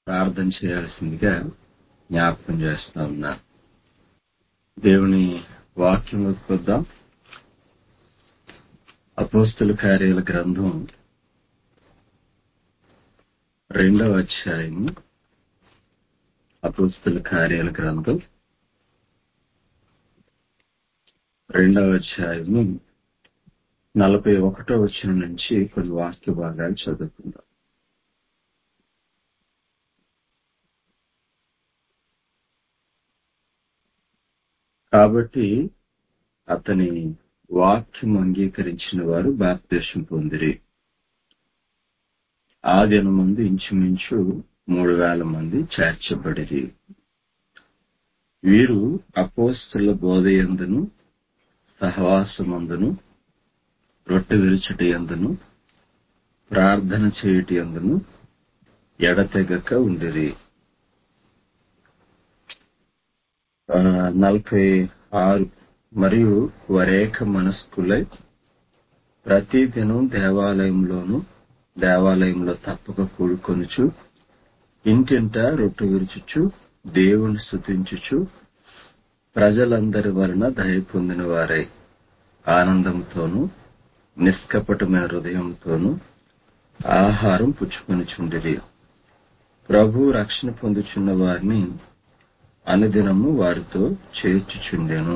ప్రార్థన చేయాల్సిందిగా జ్ఞాపకం చేస్తా ఉన్నా దేవుని వాక్యం కొద్దాం అపోస్తుల కార్యాల గ్రంథం రెండవ అధ్యాయము అపోస్తుల కార్యాల గ్రంథం రెండవ అధ్యాయము నలభై ఒకటో వచ్చిన నుంచి కొన్ని వాక్య భాగాలు చదువుకుందాం కాబట్టి అతని వాక్యం అంగీకరించిన వారు భారతదేశం పొందిరి ఆ దినమందు ఇంచుమించు మూడు వేల మంది చేర్చబడిరి వీరు అపోస్తుల బోధయందును సహవాసమందును రొట్టె విరుచుట ఎందును ప్రార్థన చేయుటి ఎందును ఎడతెగక ఉండిరి నలభై ఆరు మరియు వరేక మనస్కులై ప్రతి దినం దేవాలయంలోను దేవాలయంలో తప్పక కూడుకొనుచు ఇంటింట రొట్టె విరుచుచు దేవుని స్థుతించుచు ప్రజలందరి వలన దయ పొందిన వారై ఆనందంతోనూ నిష్కపటమైన హృదయంతోనూ ఆహారం పుచ్చుకొనిచుండిరి ప్రభు రక్షణ పొందుచున్న వారిని అనుదినము వారితో చేర్చుచుండెను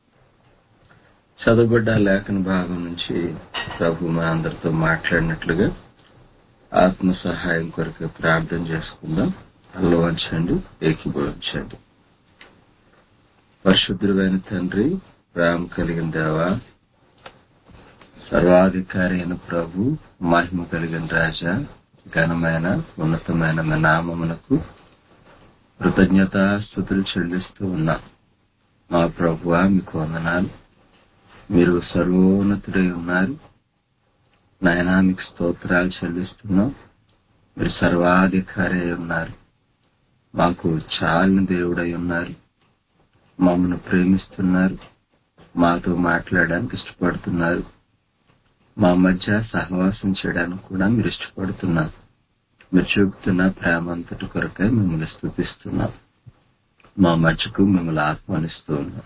చదవబడ్డ లేఖన భాగం నుంచి ప్రభు మా అందరితో మాట్లాడినట్లుగా ఆత్మ సహాయం కొరకు ప్రార్థన చేసుకుందాం అల్లు వంచండి ఏకీభవించండి పరిశుద్ధుడైన తండ్రి ప్రేమ కలిగిన దేవా సర్వాధికారి అయిన ప్రభు మహిమ కలిగిన రాజా ఘనమైన ఉన్నతమైన మీ నామమునకు కృతజ్ఞత స్థుతులు చెల్లిస్తూ ఉన్నా మా ప్రభు మీకు వందనాలు మీరు సర్వోన్నతుడై ఉన్నారు నాయనా మీకు స్తోత్రాలు చెల్లిస్తున్నాం మీరు సర్వాధికారి అయి ఉన్నారు మాకు చాలిన దేవుడై ఉన్నారు మమ్మల్ని ప్రేమిస్తున్నారు మాతో మాట్లాడడానికి ఇష్టపడుతున్నారు మా మధ్య సహవాసం చేయడానికి కూడా మీరు ఇష్టపడుతున్నారు మీరు చూపుతున్న ప్రేమ అంతటి కొరకై మిమ్మల్ని స్థుతిస్తున్నాం మా మధ్యకు మిమ్మల్ని ఆహ్వానిస్తూ ఉన్నాం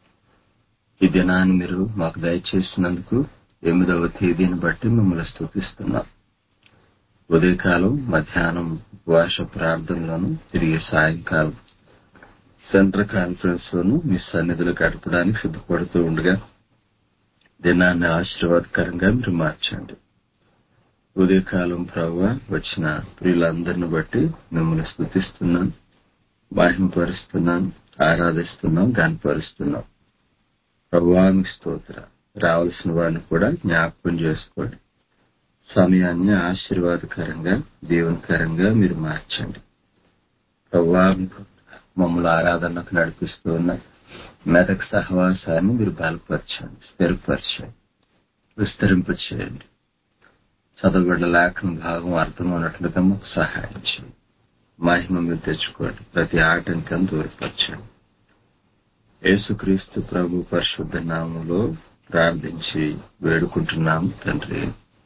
ఈ దినాన్ని మీరు మాకు దయచేసినందుకు ఎనిమిదవ తేదీని బట్టి మిమ్మల్ని స్థుతిస్తున్నాం ఉదయకాలం మధ్యాహ్నం ఉపవాస ప్రార్థనలను తిరిగి సాయంకాలం సెంటర్ కాన్ఫరెన్స్ లోను మీ సన్నిధులు గడపడానికి సిద్ధపడుతూ ఉండగా దినాన్ని ఆశీర్వాదకరంగా మీరు మార్చండి ఉదయకాలం ప్రభు వచ్చిన ప్రియులందరిని బట్టి మిమ్మల్ని స్థుతిస్తున్నాను మహిమపరుస్తున్నాను ఆరాధిస్తున్నాం గానపరుస్తున్నాం ప్రభువానికి స్తోత్ర రావాల్సిన వారిని కూడా జ్ఞాపకం చేసుకోండి సమయాన్ని ఆశీర్వాదకరంగా దీవనకరంగా మీరు మార్చండి ప్రభువానికి మమ్మల్ని ఆరాధనకు నడిపిస్తూ ఉన్న మెదక్ సహవాసాన్ని మీరు బలపరచండి స్థిరపరచండి విస్తరింపచేయండి చదవబడ్డ లేఖన భాగం అర్థమైనట్లుగా మాకు సహాయం చేయండి మహిమ మీరు తెచ్చుకోండి ప్రతి ఆటంకం దూరపరచండి యేసుక్రీస్తు ప్రభు పరిశుద్ధ నామంలో ప్రార్థించి వేడుకుంటున్నాం తండ్రి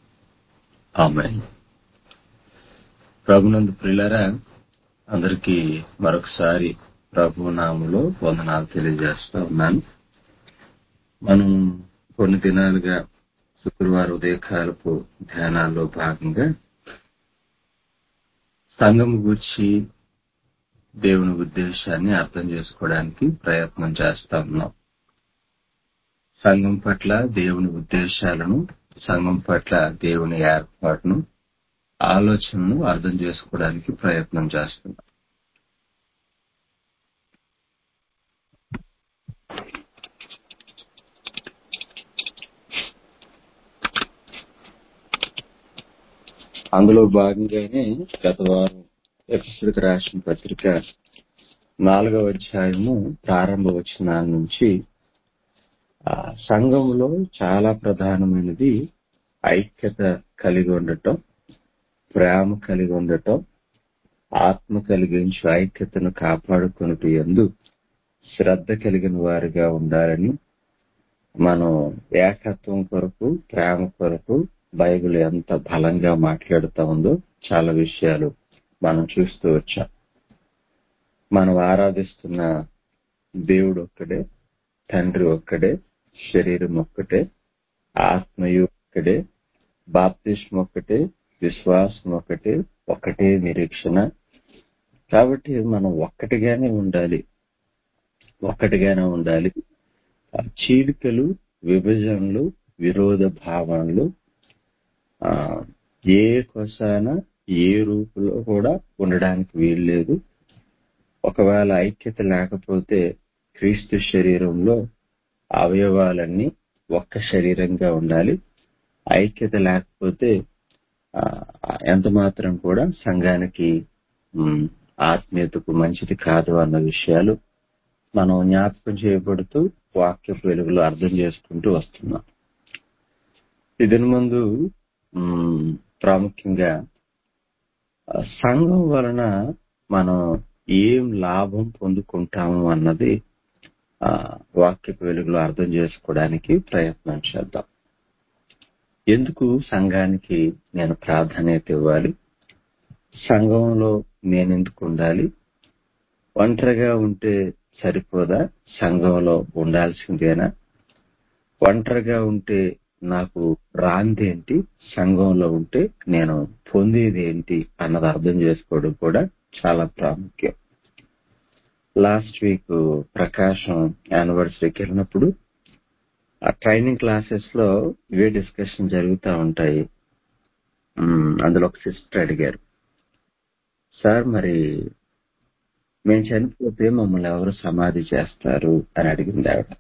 ఆమె ప్రభునందు ప్రిలరా అందరికీ మరొకసారి ప్రభు నామంలో వందనాలు తెలియజేస్తా ఉన్నాను మనం కొన్ని దినాలుగా శుక్రవారం ఉదయకాలపు ధ్యానాల్లో భాగంగా సంఘం గూర్చి దేవుని ఉద్దేశాన్ని అర్థం చేసుకోవడానికి ప్రయత్నం చేస్తా ఉన్నాం సంఘం పట్ల దేవుని ఉద్దేశాలను సంఘం పట్ల దేవుని ఏర్పాటును ఆలోచనను అర్థం చేసుకోవడానికి ప్రయత్నం చేస్తున్నాం అందులో భాగంగానే గత వారం ఎపిసోడ్కి రాసిన పత్రిక నాలుగవ అధ్యాయము ప్రారంభ వచనాల నుంచి సంఘంలో చాలా ప్రధానమైనది ఐక్యత కలిగి ఉండటం ప్రేమ కలిగి ఉండటం ఆత్మ కలిగించు ఐక్యతను కాపాడుకున్నట్టు ఎందు శ్రద్ధ కలిగిన వారిగా ఉండాలని మనం ఏకత్వం కొరకు ప్రేమ కొరకు బైబిల్ ఎంత బలంగా మాట్లాడుతా ఉందో చాలా విషయాలు మనం చూస్తూ వచ్చాం మనం ఆరాధిస్తున్న దేవుడు ఒక్కడే తండ్రి ఒక్కడే శరీరం ఒక్కటే ఆత్మయు ఒక్కడే బాప్తిష్మ ఒక్కటే విశ్వాసం ఒకటే ఒక్కటే నిరీక్షణ కాబట్టి మనం ఒక్కటిగానే ఉండాలి ఒక్కటిగానే ఉండాలి ఆ చీలికలు విభజనలు విరోధ భావనలు ఆ ఏ కొసాన ఏ రూపులో కూడా ఉండడానికి వీల్లేదు ఒకవేళ ఐక్యత లేకపోతే క్రీస్తు శరీరంలో అవయవాలన్నీ ఒక్క శరీరంగా ఉండాలి ఐక్యత లేకపోతే ఆ, ఎంత మాత్రం కూడా సంఘానికి ఉమ్, ఆత్మీయతకు మంచిది కాదు అన్న విషయాలు మనం జ్ఞాపకం చేయబడుతూ వాక్యపు వెలుగులో అర్థం చేసుకుంటూ వస్తున్నాం ఇదిని ముందు ఉమ్, ప్రాముఖ్యంగా ఆ, సంఘం వలన మనం ఏం లాభం పొందుకుంటాము అన్నది ఆ, వాక్యపు వెలుగులో అర్థం చేసుకోవడానికి ప్రయత్నం చేద్దాం ఎందుకు సంఘానికి నేను ప్రాధాన్యత ఇవ్వాలి సంఘంలో నేను ఎందుకు ఉండాలి ఒంటరిగా ఉంటే సరిపోదా సంఘంలో ఉండాల్సిందేనా ఒంటరిగా ఉంటే నాకు రాంది ఏంటి సంఘంలో ఉంటే నేను పొందేది ఏంటి అన్నది అర్థం చేసుకోవడం కూడా చాలా ప్రాముఖ్యం లాస్ట్ వీక్ ప్రకాశం యానివర్సరీకి వెళ్ళినప్పుడు ఆ ట్రైనింగ్ క్లాసెస్ లో ఇవే డిస్కషన్ జరుగుతూ ఉంటాయి ఉమ్, అందులో ఒక సిస్టర్ అడిగారు సార్ మరి మేము చనిపోతే మమ్మల్ని ఎవరు సమాధి చేస్తారు అని అడిగింది ఆవిడ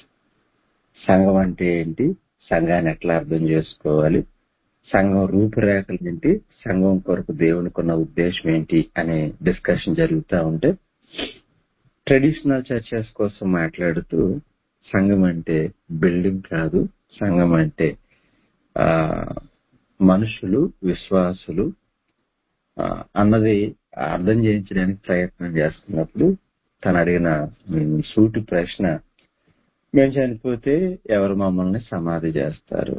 సంఘం అంటే ఏంటి సంఘాన్ని ఎట్లా అర్థం చేసుకోవాలి సంఘం రూపురేఖలు ఏంటి సంఘం కొరకు దేవునికి ఉన్న ఉద్దేశం ఏంటి అనే డిస్కషన్ జరుగుతూ ఉంటే ట్రెడిషనల్ చర్చెస్ కోసం మాట్లాడుతూ సంఘం అంటే బిల్డింగ్ కాదు సంఘం అంటే ఆ మనుషులు విశ్వాసులు ఆ, అన్నది అర్థం చేయించడానికి ప్రయత్నం చేస్తున్నప్పుడు తను అడిగిన ఉమ్, సూటి ప్రశ్న మేము చనిపోతే ఎవరు మమ్మల్ని సమాధి చేస్తారు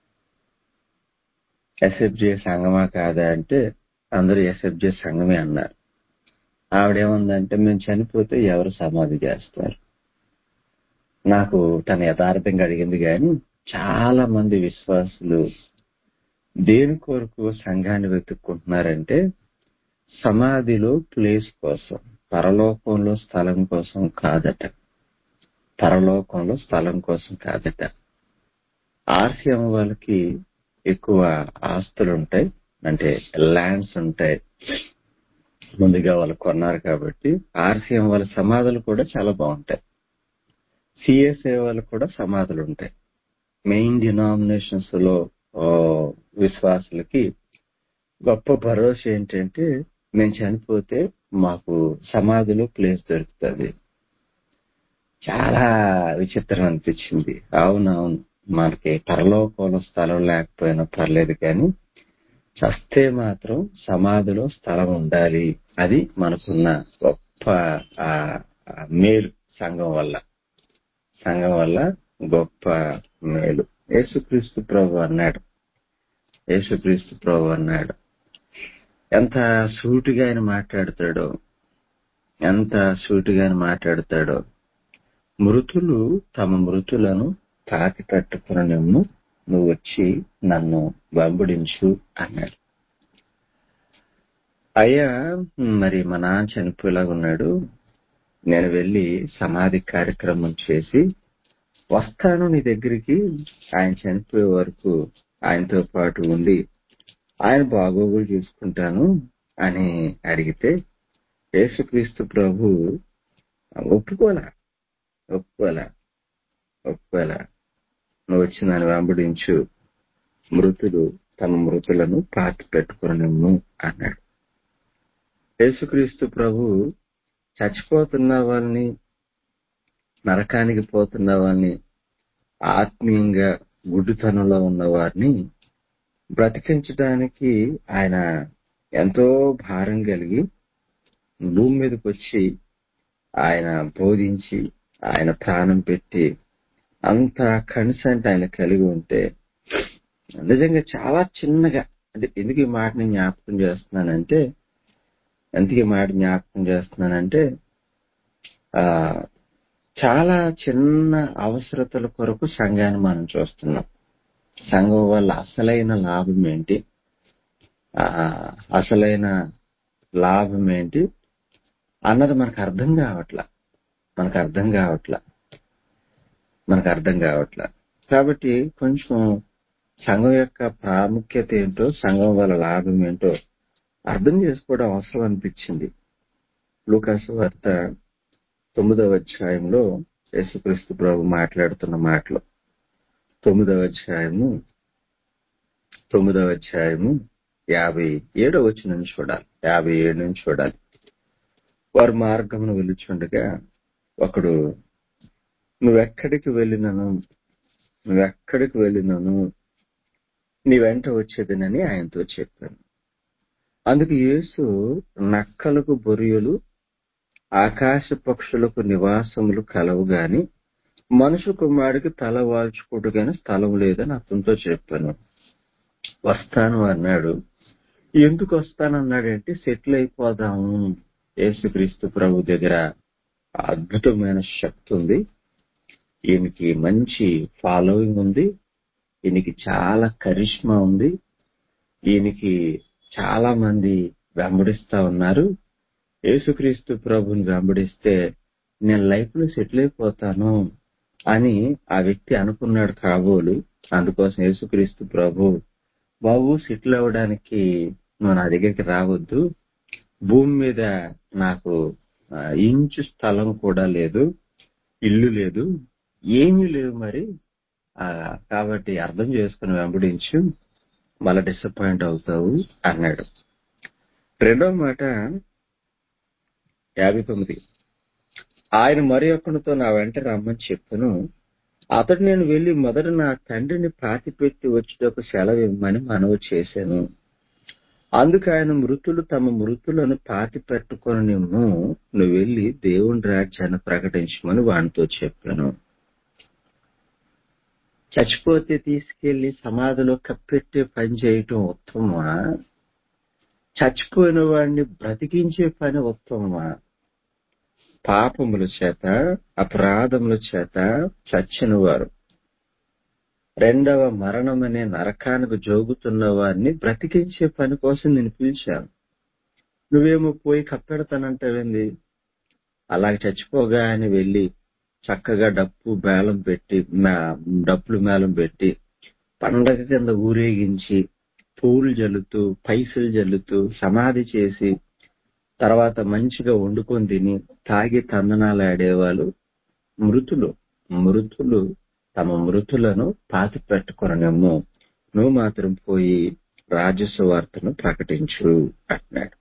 ఎస్ఎఫ్జే సంఘమా కాదా అంటే అందరూ ఎస్ఎఫ్జే సంఘమే అన్నారు ఆవిడేముందంటే మేము చనిపోతే ఎవరు సమాధి చేస్తారు నాకు తను యథార్థంగా అడిగింది కానీ చాలా మంది విశ్వాసులు దేని కొరకు సంఘాన్ని వెతుక్కుంటున్నారంటే సమాధిలో ప్లేస్ కోసం పరలోకంలో స్థలం కోసం కాదట పరలోకంలో స్థలం కోసం కాదట ఆర్సీఎం వాళ్ళకి ఎక్కువ ఆస్తులు ఉంటాయి అంటే ల్యాండ్స్ ఉంటాయి ముందుగా వాళ్ళు కొన్నారు కాబట్టి ఆర్సీఎం వాళ్ళ సమాధులు కూడా చాలా బాగుంటాయి సిఎస్ఏ వాళ్ళకు కూడా సమాధులు ఉంటాయి మెయిన్ డినామినేషన్స్ లో ఆ, విశ్వాసులకి గొప్ప భరోసా ఏంటంటే మేము చనిపోతే మాకు సమాధిలో ప్లేస్ దొరుకుతుంది చాలా విచిత్రం అనిపించింది అవునవును మనకి పరలోకంలో స్థలం లేకపోయినా పర్లేదు కానీ చస్తే మాత్రం సమాధిలో స్థలం ఉండాలి అది మనకున్న గొప్ప ఆ, ఆ, మేలు సంఘం వల్ల సంఘం వల్ల గొప్ప మేలు యేసుక్రీస్తు ప్రభు అన్నాడు యేసుక్రీస్తు ప్రభు అన్నాడు ఎంత సూటిగా ఆయన మాట్లాడతాడో ఎంత సూటిగా ఆయన మాట్లాడతాడో మృతులు తమ మృతులను తాకి పెట్టుకునను నువ్వు వచ్చి నన్ను వెంబడించు అన్నాడు అయ్యా మరి మా నాన్న చనిపోయేలాగా ఉన్నాడు నేను వెళ్ళి సమాధి కార్యక్రమం చేసి వస్తాను నీ దగ్గరికి ఆయన చనిపోయే వరకు ఆయనతో పాటు ఉండి ఆయన బాగోగులు చూసుకుంటాను అని అడిగితే యేసుక్రీస్తు ప్రభు ఒప్పుకోలా ఒప్పుకోలా ఒప్పుకోలా నువ్వు వచ్చి నన్ను వెంబడించు మృతులు తమ మృతులను పాతి పెట్టుకునము అన్నాడు యేసుక్రీస్తు ప్రభు చచ్చిపోతున్న వాళ్ళని నరకానికి పోతున్న వాళ్ళని ఆత్మీయంగా గుడ్డితనంలో ఉన్న వారిని బ్రతికించడానికి ఆయన ఎంతో భారం కలిగి భూమి మీదకి వచ్చి ఆయన బోధించి ఆయన ప్రాణం పెట్టి అంత కన్సెంట్ ఆయన కలిగి ఉంటే నిజంగా చాలా చిన్నగా అంటే ఎందుకు ఈ మాట నేను జ్ఞాపకం చేస్తున్నానంటే ఎందుకు ఈ మాట జ్ఞాపకం చేస్తున్నానంటే ఆ చాలా చిన్న అవసరతల కొరకు సంఘాన్ని మనం చూస్తున్నాం సంఘం వల్ల అసలైన లాభం ఏంటి ఆ అసలైన లాభం ఏంటి అన్నది మనకు అర్థం కావట్లా మనకు అర్థం కావట్లా మనకు అర్థం కావట్లా కాబట్టి కొంచెం సంఘం యొక్క ప్రాముఖ్యత ఏంటో సంఘం వల్ల లాభం ఏంటో అర్థం చేసుకోవడం అవసరం అనిపించింది లూకాసు వార్త తొమ్మిదవ అధ్యాయంలో యేసుక్రీస్తు ప్రభు మాట్లాడుతున్న మాటలు తొమ్మిదవ అధ్యాయము తొమ్మిదవ అధ్యాయము యాభై ఏడో వచ్చి నుంచి చూడాలి యాభై ఏడు నుంచి చూడాలి వారు మార్గమును వెలుచుండగా ఒకడు నువ్వెక్కడికి వెళ్ళినను నువ్వెక్కడికి వెళ్ళినను నీ వెంట వచ్చేదినని ఆయనతో చెప్పాను అందుకు యేసు నక్కలకు బొరియలు ఆకాశ పక్షులకు నివాసములు కలవు గాని మనుషు కుమారుడికి తల వాల్చుకోడు గాని స్థలం లేదని అతనితో చెప్పాను వస్తాను అన్నాడు ఎందుకు వస్తానన్నాడంటే సెటిల్ అయిపోదాము యేసుక్రీస్తు ప్రభు దగ్గర అద్భుతమైన శక్తి ఉంది ఈయనకి మంచి ఫాలోయింగ్ ఉంది ఈయనకి చాలా కరిష్మా ఉంది ఈయనకి చాలా మంది వెంబడిస్తా ఉన్నారు యేసుక్రీస్తు ప్రభుని వెంబడిస్తే నేను లైఫ్ లో సెటిల్ అయిపోతాను అని ఆ వ్యక్తి అనుకున్నాడు కాబోలు అందుకోసం యేసుక్రీస్తు ప్రభు బాబు సెటిల్ అవ్వడానికి నువ్వు నా దగ్గరికి రావద్దు భూమి మీద నాకు ఆ, ఇంచు స్థలం కూడా లేదు ఇల్లు లేదు ఏమీ లేవు మరి ఆ, కాబట్టి అర్థం చేసుకుని వెంబడించు మళ్ళా డిసప్పాయింట్ అవుతావు అన్నాడు రెండో మాట యాభై తొమ్మిది ఆయన మరి ఒక్కనితో నా వెంట రమ్మని చెప్పాను అతడు నేను వెళ్లి మొదట నా తండ్రిని పాతిపెట్టి వచ్చేటకు సెలవు ఇవ్వమని మనవి చేశాను అందుకు ఆయన మృతులు తమ మృతులను పాతి పెట్టుకొని నిన్ను నువ్వు వెళ్లి దేవుని రాజ్యాన్ని ప్రకటించమని వానితో చెప్పాను చచ్చిపోతే తీసుకెళ్లి సమాధిలో కప్పెట్టే పని చేయటం ఉత్తమమా చచ్చిపోయిన వాడిని బ్రతికించే పని ఉత్తమమా పాపముల చేత అపరాధముల చేత చచ్చిన వారు రెండవ మరణం అనే నరకానికి జోగుతున్న వారిని బ్రతికించే పని కోసం నేను పిలిచాను నువ్వేమో పోయి కప్పెడతానంటావేంది అలాగే చచ్చిపోగానే వెళ్ళి చక్కగా డప్పు మేళం పెట్టి మే- డప్పులు మేళం పెట్టి పండగ కింద ఊరేగించి పూలు జల్లుతూ పైసలు జల్లుతూ సమాధి చేసి తర్వాత మంచిగా వండుకొని తిని తాగి తందనాలు ఆడేవాళ్ళు మృతులు మృతులు తమ మృతులను పాతి పెట్టుకొననేమో నువ్వు మాత్రం పోయి రాజస్వార్తను ప్రకటించు అంటున్నాడు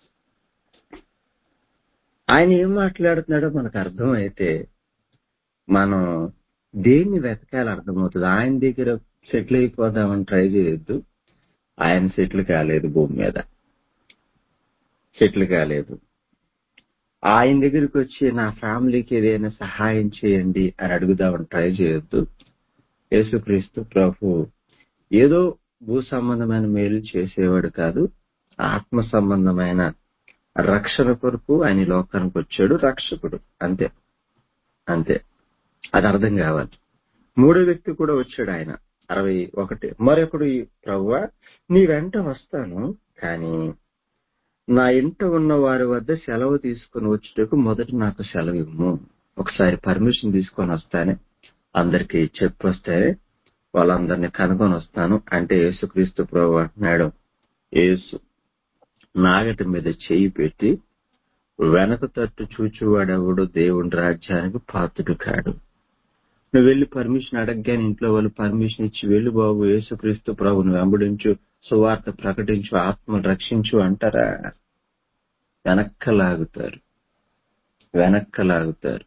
ఆయన ఏం మాట్లాడుతున్నాడో మనకు అర్థమైతే మనం దేన్ని వెతకాలి అర్థమవుతుంది ఆయన దగ్గర సెటిల్ అయిపోదామని ట్రై చేయొద్దు ఆయన సెటిల్ కాలేదు భూమి మీద సెటిల్ కాలేదు ఆయన దగ్గరికి వచ్చి నా ఫ్యామిలీకి ఏదైనా సహాయం చేయండి అని అడుగుదామని ట్రై చేయొద్దు యేసుక్రీస్తు ప్రభు ఏదో భూ సంబంధమైన మేలు చేసేవాడు కాదు ఆత్మ సంబంధమైన రక్షణ కొరకు ఆయన ఈ లోకానికి వచ్చాడు రక్షకుడు అంతే అంతే అది అర్థం కావాలి మూడో వ్యక్తి కూడా వచ్చాడు ఆయన అరవై ఒకటి మరొకడు ప్రవ్వ నీ వెంట వస్తాను కానీ నా ఇంట ఉన్న వారి వద్ద సెలవు తీసుకుని వచ్చేటకు మొదట నాకు సెలవు ఇవ్వము ఒకసారి పర్మిషన్ తీసుకొని వస్తానే అందరికి చెప్పి వస్తే వాళ్ళందరినీ కనుగొని వస్తాను అంటే యేసుక్రీస్తు ప్రభు అంటున్నాడు యేసు నాగటి మీద చేయి పెట్టి వెనక తట్టు చూచువాడెవడు దేవుని రాజ్యానికి పాత్రుడు కాడు నువ్వు వెళ్ళి పర్మిషన్ అడగగానే ఇంట్లో వాళ్ళు పర్మిషన్ ఇచ్చి వెళ్ళు బాబు యేసుక్రీస్తు ప్రభుని వెంబడించు సువార్త ప్రకటించు ఆత్మను రక్షించు అంటారా వెనక్క లాగుతారు వెనక్క లాగుతారు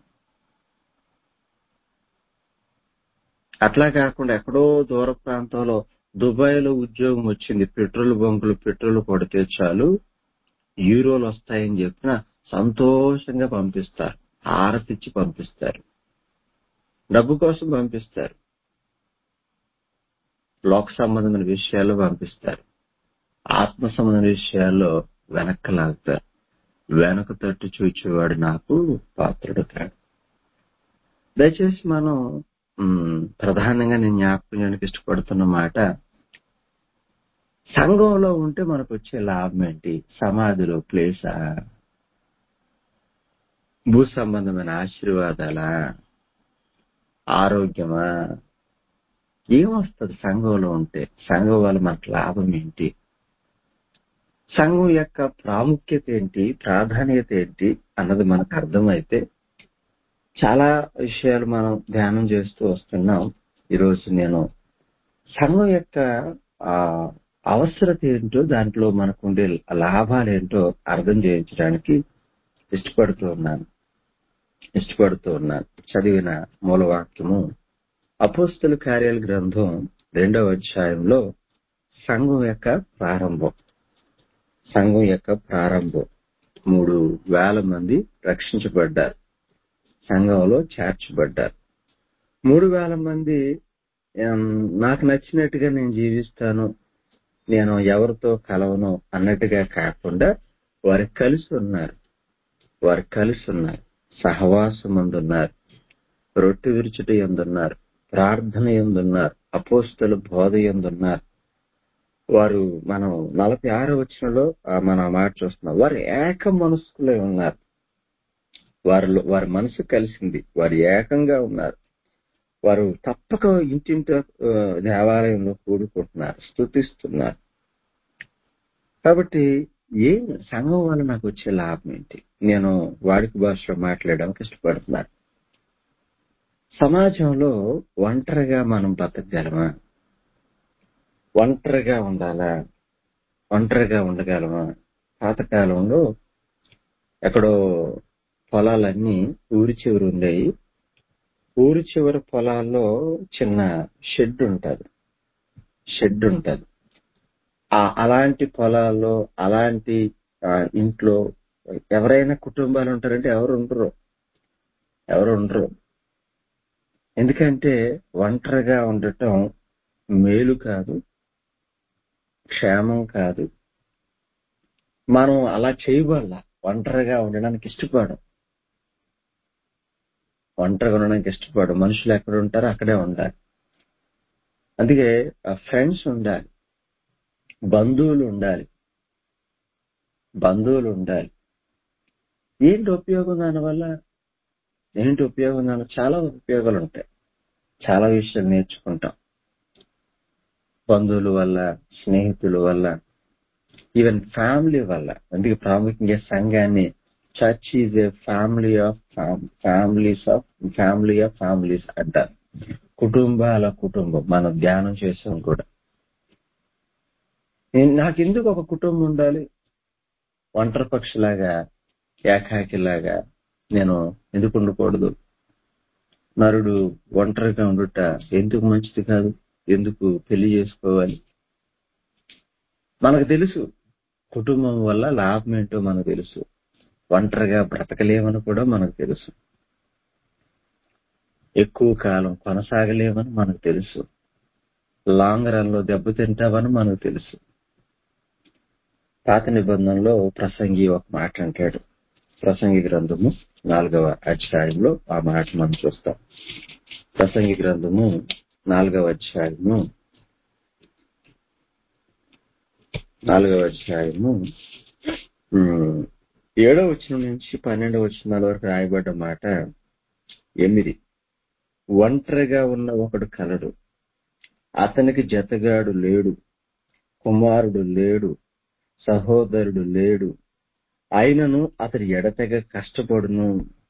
అట్లా కాకుండా ఎక్కడో దూర ప్రాంతంలో దుబాయ్ లో ఉద్యోగం వచ్చింది పెట్రోల్ బంకులు పెట్రోల్ కొడితే చాలు యూరోలు వస్తాయని చెప్పిన సంతోషంగా పంపిస్తారు హారతిచ్చి పంపిస్తారు డబ్బు కోసం పంపిస్తారు లోక సంబంధమైన విషయాల్లో పంపిస్తారు ఆత్మ సంబంధమైన విషయాల్లో వెనక్కి లాగుతారు వెనక తట్టు చూచేవాడు నాకు పాత్రుడు కాడు దయచేసి మనం మ్, ప్రధానంగా నేను జ్ఞాపకం చేయడానికి ఇష్టపడుతున్న మాట సంఘంలో ఉంటే మనకు వచ్చే లాభం ఏంటి సమాధిలో ప్లేసా భూ సంబంధమైన ఆశీర్వాదాలా ఆరోగ్యమా ఏమొస్తుంది సంఘంలో ఉంటే సంఘం వల్ల మనకు లాభం ఏంటి సంఘం యొక్క ప్రాముఖ్యత ఏంటి ప్రాధాన్యత ఏంటి అన్నది మనకు అర్థమైతే చాలా విషయాలు మనం ధ్యానం చేస్తూ వస్తున్నాం ఈరోజు నేను సంఘం యొక్క ఆ అవసరత ఏంటో దాంట్లో మనకు ఉండే లాభాలు ఏంటో అర్థం చేయించడానికి ఇష్టపడుతూ ఉన్నాను ఇష్టపడుతూ ఉన్నాను చదివిన మూలవాక్యము అపోస్తుల కార్యాల గ్రంథం రెండవ అధ్యాయంలో సంఘం యొక్క ప్రారంభం సంఘం యొక్క ప్రారంభం మూడు వేల మంది రక్షించబడ్డారు సంఘంలో చేర్చబడ్డారు మూడు వేల మంది ఏం, నాకు నచ్చినట్టుగా నేను జీవిస్తాను నేను ఎవరితో కలవను అన్నట్టుగా కాకుండా వారు కలిసి ఉన్నారు వారు కలిసి ఉన్నారు సహవాసం అందున్నారు రొట్టె విరుచుట ఎందున్నారు ప్రార్థన ఎందున్నారు అపోస్తలు బోధ ఎందున్నారు వారు మనం నలభై ఆరో వచ్చినలో మనం ఆ మాట చూస్తున్నాం వారు ఏక మనస్కులై ఉన్నారు వారిలో వారి మనసు కలిసింది వారు ఏకంగా ఉన్నారు వారు తప్పక ఇంటింట ఆ, దేవాలయంలో కూడుకుంటున్నారు స్థుతిస్తున్నారు కాబట్టి ఏం సంఘం వల్ల నాకు వచ్చే లాభం ఏంటి నేను వాడిక భాషలో మాట్లాడడానికి ఇష్టపడుతున్నాను సమాజంలో ఒంటరిగా మనం బతకగలమా ఒంటరిగా ఉండాలా ఒంటరిగా ఉండగలమా పాతకాలంలో ఎక్కడో పొలాలన్నీ ఊరి చివరి ఉండేవి ఊరి చివరి పొలాల్లో చిన్న షెడ్ ఉంటది షెడ్ ఉంటది ఆ అలాంటి పొలాల్లో అలాంటి ఆ, ఇంట్లో ఎవరైనా కుటుంబాలు ఉంటారంటే ఎవరు ఉండరు ఎవరు ఉండరు ఎందుకంటే ఒంటరిగా ఉండటం మేలు కాదు క్షేమం కాదు మనం అలా చేయబడాల ఒంటరిగా ఉండడానికి ఇష్టపడం ఒంటరిగా ఉండడానికి ఇష్టపడం మనుషులు ఎక్కడ ఉంటారో అక్కడే ఉండాలి అందుకే ఫ్రెండ్స్ ఉండాలి బంధువులు ఉండాలి బంధువులు ఉండాలి ఏంటి ఉపయోగం దానివల్ల ఏంటి ఉపయోగం దాని చాలా ఉపయోగాలు ఉంటాయి చాలా విషయాలు నేర్చుకుంటాం బంధువుల వల్ల స్నేహితుల వల్ల ఈవెన్ ఫ్యామిలీ వల్ల అందుకే ప్రాముఖ్యంగా సంఘాన్ని church is a family of families of family of families అంటారు కుటుంబాల కుటుంబం మనం ధ్యానం చేసాం కూడా నేను- నాకెందుకు ఒక కుటుంబం ఉండాలి ఒంటరి పక్షిలాగా ఏకాకిలాగా నేను ఎందుకు ఉండకూడదు నరుడు ఒంటరిగా ఉండుట ఎందుకు మంచిది కాదు ఎందుకు పెళ్లి చేసుకోవాలి మనకు తెలుసు కుటుంబం వల్ల లాభం ఏంటో మనకు తెలుసు ఒంటరిగా బ్రతకలేమని కూడా మనకు తెలుసు ఎక్కువ కాలం కొనసాగలేమని మనకు తెలుసు లాంగ్ రన్ లో దెబ్బతింటావని మనకు తెలుసు పాత నిబంధనలో ప్రసంగి ఒక మాట అంటాడు ప్రసంగి గ్రంథము నాలుగవ అధ్యాయంలో ఆ మాట మనం చూస్తాం ప్రసంగి గ్రంథము నాలుగవ అధ్యాయము నాలుగవ అధ్యాయము ఉమ్, ఏడో వచనం నుంచి పన్నెండవ వచనాల వరకు రాయబడ్డ మాట ఎనిమిది ఒంటరిగా ఉన్న ఒకడు కలడు అతనికి జతగాడు లేడు కుమారుడు లేడు సహోదరుడు లేడు అయినను అతడు ఎడతెగ కష్టపడును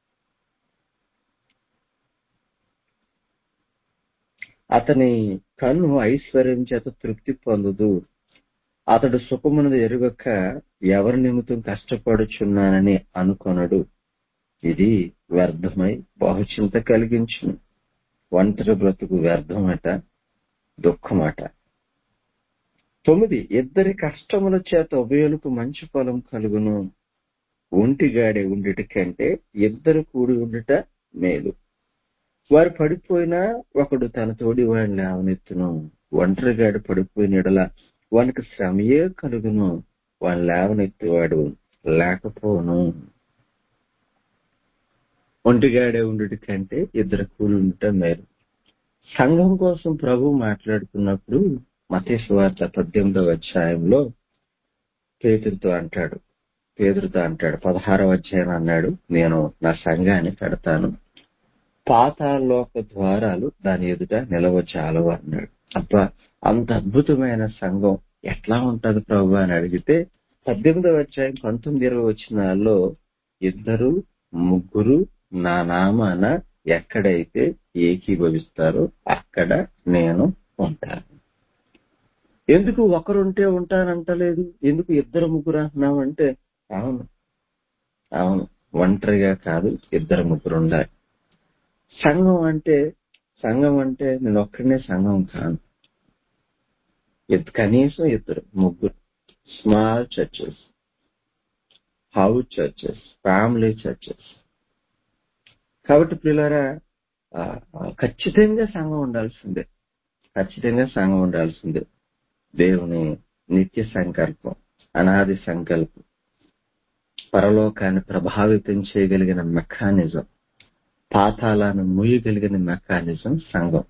అతని కన్ను ఐశ్వర్యం చేత తృప్తి పొందదు అతడు సుఖమునది ఎరుగక ఎవరి నిమిత్తం కష్టపడుచున్నానని అనుకొనడు ఇది వ్యర్థమై బహుచింత కలిగించును ఒంటరి బ్రతుకు వ్యర్థమట దుఃఖమట తొమ్మిది ఇద్దరి కష్టముల చేత ఉభయులకు మంచి ఫలం కలుగును ఒంటిగాడే ఉండుట కంటే ఇద్దరు కూడి ఉండుట మేలు వారు పడిపోయినా ఒకడు తన తోడి వాడిని లేవనెత్తును ఒంటరిగాడు పడిపోయిన ఎడల వానికి శ్రమయే కలుగును వాని లేవనెత్తువాడు లేకపోను ఒంటిగాడే ఉండుటి కంటే ఇద్దరు కూలి ఉండటం మేలు సంఘం కోసం ప్రభు మాట్లాడుతున్నప్పుడు మతేశ్వార్త పద్దెనిమిదవ అధ్యాయంలో పేతుడితో అంటాడు పేదరితో అంటాడు పదహారవ అధ్యాయం అన్నాడు నేను నా సంఘాన్ని పెడతాను పాతాలోక ద్వారాలు దాని ఎదుట నిలవచాలవు అన్నాడు అబ్బా అంత అద్భుతమైన సంఘం ఎట్లా ఉంటది ప్రభు అని అడిగితే పద్దెనిమిదవ అధ్యాయం పంతొమ్మిది ఇరవై వచ్చినాల్లో ఇద్దరు ముగ్గురు నా నామాన ఎక్కడైతే ఏకీభవిస్తారో అక్కడ నేను ఉంటాను ఎందుకు ఒకరుంటే ఉంటానంటలేదు ఎందుకు ఇద్దరు ముగ్గురు అంటున్నామంటే అవును అవును ఒంటరిగా కాదు ఇద్దరు ముగ్గురు ఉండాలి సంఘం అంటే సంఘం అంటే నేను ఒక్కడనే సంఘం కాను ఇద్- కనీసం ఇద్దరు ముగ్గురు small churches house churches family churches కాబట్టి పిల్లరా ఆ, ఆ, ఖచ్చితంగా సంఘం ఉండాల్సిందే ఖచ్చితంగా సంఘం ఉండాల్సిందే దేవుని నిత్య సంకల్పం అనాది సంకల్పం పరలోకాన్ని ప్రభావితం చేయగలిగిన మెకానిజం పాతాలను మూయగలిగిన మెకానిజం సంఘం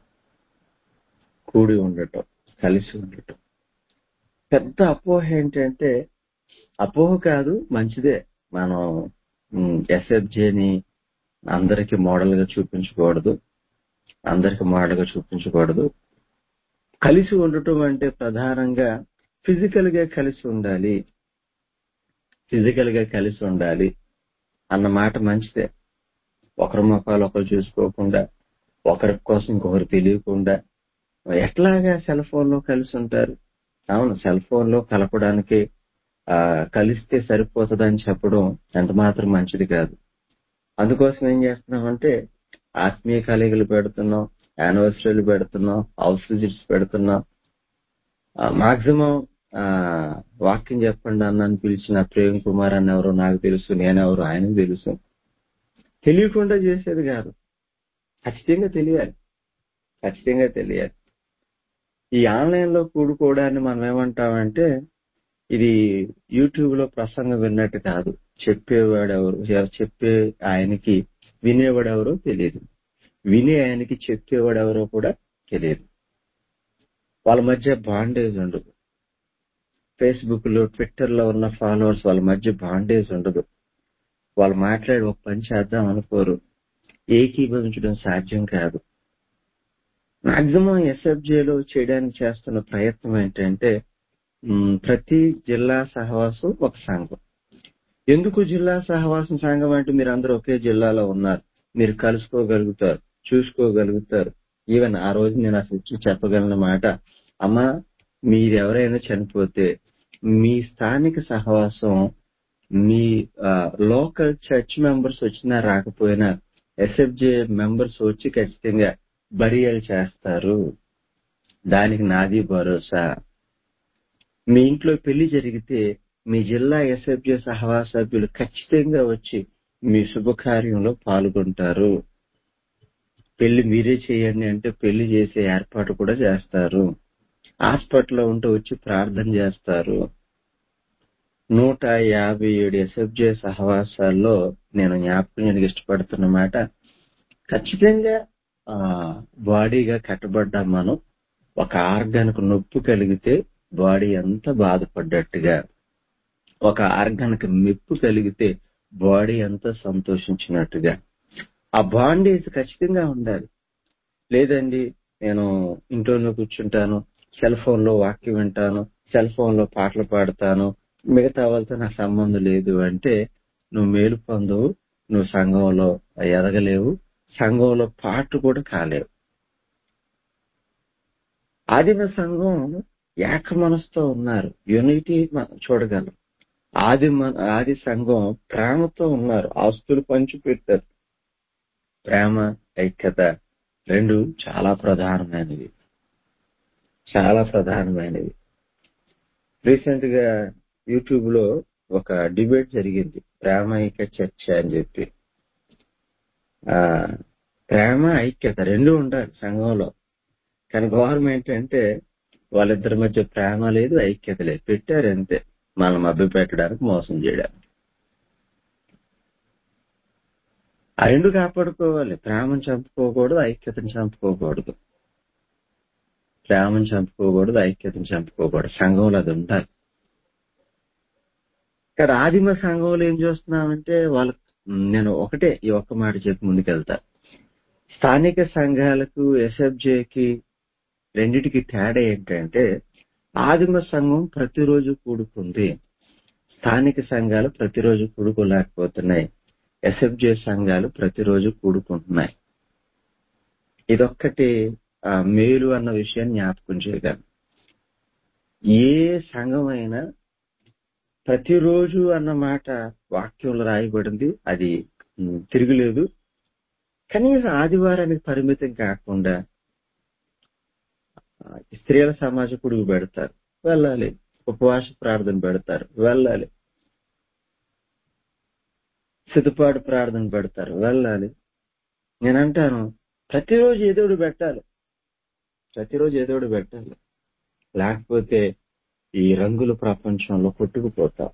కూడి ఉండటం కలిసి ఉండటం పెద్ద అపోహ ఏంటంటే అపోహ కాదు మంచిదే మనం ఎస్ఎఫ్జేని అందరికి మోడల్ గా చూపించకూడదు అందరికి మోడల్ గా చూపించకూడదు కలిసి ఉండటం అంటే ప్రధానంగా ఫిజికల్ గా కలిసి ఉండాలి ఫిజికల్ గా కలిసి ఉండాలి అన్న మాట మంచిదే ఒకరి ముఖాలు ఒకరు చూసుకోకుండా ఒకరి కోసం ఇంకొకరు తెలియకుండా ఎట్లాగా సెల్ ఫోన్ లో కలిసి ఉంటారు అవును సెల్ ఫోన్ లో కలపడానికి ఆ కలిస్తే సరిపోతుందని చెప్పడం ఎంత మాత్రం మంచిది కాదు అందుకోసం ఏం చేస్తున్నామంటే ఆత్మీయ కలయికలు పెడుతున్నాం యానివర్సరీలు పెడుతున్నాం హౌస్ విజిట్స్ పెడుతున్నాం మాక్సిమం వాక్యం చెప్పండి అన్నని పిలిచిన ప్రేమ్ కుమార్ అన్న ఎవరో నాకు తెలుసు నేనెవరు ఆయనకు తెలుసు తెలియకుండా చేసేది కాదు ఖచ్చితంగా తెలియాలి ఖచ్చితంగా తెలియాలి ఈ ఆన్లైన్ లో కూడుకోవడాన్ని మనం ఏమంటామంటే ఇది యూట్యూబ్ లో ప్రసంగం విన్నట్టు కాదు చెప్పేవాడు ఎవరు ఎవరు చెప్పే ఆయనకి వినేవాడు ఎవరో తెలియదు వినే ఆయనకి చెప్పేవాడు ఎవరో కూడా తెలియదు వాళ్ళ మధ్య బాండేజ్ ఉండదు ఫేస్బుక్ లో ట్విట్టర్ లో ఉన్న ఫాలోవర్స్ వాళ్ళ మధ్య బాండేజ్ ఉండదు వాళ్ళు మాట్లాడి ఒక పని చేద్దాం అనుకోరు ఏకీభవించడం సాధ్యం కాదు మాక్సిమం ఎస్ఎఫ్జేలో చేయడానికి చేస్తున్న ప్రయత్నం ఏంటంటే మ్, ప్రతి జిల్లా సహవాసం ఒక సంఘం ఎందుకు జిల్లా సహవాసం సంఘం అంటే మీరు అందరూ ఒకే జిల్లాలో ఉన్నారు మీరు కలుసుకోగలుగుతారు చూసుకోగలుగుతారు ఈవెన్ ఆ రోజు నేను అసలు ఇచ్చి చెప్పగలిగిన మాట అమ్మా మీరెవరైనా చనిపోతే మీ స్థానిక సహవాసం మీ లోకల్ చర్చ్ మెంబర్స్ వచ్చినా రాకపోయినా ఎస్ఎఫ్జే మెంబర్స్ వచ్చి ఖచ్చితంగా బరియల్ చేస్తారు దానికి నాది భరోసా మీ ఇంట్లో పెళ్లి జరిగితే మీ జిల్లా ఎస్ఎఫ్జే సహవాస సభ్యులు ఖచ్చితంగా వచ్చి మీ శుభకార్యంలో పాల్గొంటారు పెళ్లి మీరే చేయండి అంటే పెళ్లి చేసే ఏర్పాటు కూడా చేస్తారు హాస్పిటల్లో ఉంటే వచ్చి ప్రార్థన చేస్తారు నూట యాభై ఏడు ఎస్ఎఫ్జే సహవాసాల్లో నేను జ్ఞాపకం చేయడానికి ఇష్టపడుతున్న మాట ఖచ్చితంగా ఆ బాడీగా కట్టబడ్డాం మనం ఒక ఆర్గాన్కు నొప్పి కలిగితే బాడీ ఎంత బాధపడ్డట్టుగా ఒక ఆర్గాన్కి మెప్పు కలిగితే బాడీ ఎంత సంతోషించినట్టుగా ఆ బాండేజ్ ఖచ్చితంగా ఉండాలి లేదండి నేను ఇంట్లోనే కూర్చుంటాను సెల్ ఫోన్ లో వాక్యం వింటాను సెల్ ఫోన్ లో పాటలు పాడతాను మిగతా వాళ్ళతో నాకు సంబంధం లేదు అంటే నువ్వు మేలు పొందవు నువ్వు సంఘంలో ఎదగలేవు సంఘంలో పాటు కూడా కాలేవు ఆదిమ సంఘం ఏక మనసుతో ఉన్నారు యూనిటీ మనం చూడగలం ఆది మన- ఆది సంఘం ప్రేమతో ఉన్నారు ఆస్తులు పంచి పెట్టారు ప్రేమ ఐక్యత రెండు చాలా ప్రధానమైనవి చాలా ప్రధానమైనవి రీసెంట్ గా యూట్యూబ్ లో ఒక డిబేట్ జరిగింది ప్రేమ ఐక్య చర్చ అని చెప్పి ఆ ప్రేమ ఐక్యత రెండు ఉండాలి సంఘంలో కానీ గవర్నమెంట్ అంటే వాళ్ళిద్దరి మధ్య ప్రేమ లేదు ఐక్యత లేదు పెట్టారు అంతే మనం మభ్య పెట్టడానికి మోసం చేయడానికి ఆ రెండు కాపాడుకోవాలి ప్రేమను చంపుకోకూడదు ఐక్యతను చంపుకోకూడదు ప్రేమను చంపుకోకూడదు ఐక్యతను చంపుకోకూడదు సంఘంలో అది ఉండాలి ఇక్కడ ఆదిమ సంఘంలో ఏం చూస్తున్నామంటే వాళ్ళకి నేను ఒకటే ఈ ఒక్క మాట చెప్పి ముందుకెళ్తా స్థానిక సంఘాలకు ఎస్ఎఫ్జేకి రెండిటికి తేడా ఏంటంటే ఆదిమ సంఘం ప్రతిరోజు కూడుకుంది స్థానిక సంఘాలు ప్రతిరోజు కూడుకోలేకపోతున్నాయి ఎస్ఎఫ్జే సంఘాలు ప్రతిరోజు కూడుకుంటున్నాయి ఇదొక్కటి ఆ, మేలు అన్న విషయాన్ని జ్ఞాపకం చేయగలను ఏ సంఘం అయినా ప్రతిరోజు అన్న మాట వాక్యంలో రాయబడింది అది ఉమ్, తిరుగులేదు కనీసం ఆదివారానికి పరిమితం కాకుండా ఆ, స్త్రీల సమాజ పొడుగు పెడతారు వెళ్ళాలి ఉపవాస ప్రార్థన పెడతారు వెళ్ళాలి సిద్ధపాటు ప్రార్థన పెడతారు వెళ్ళాలి నేను అంటాను ప్రతిరోజు ఏదోడు పెట్టాలి ప్రతిరోజు ఏదోడు పెట్టాలి లేకపోతే ఈ రంగుల ప్రపంచంలో కొట్టుకుపోతాం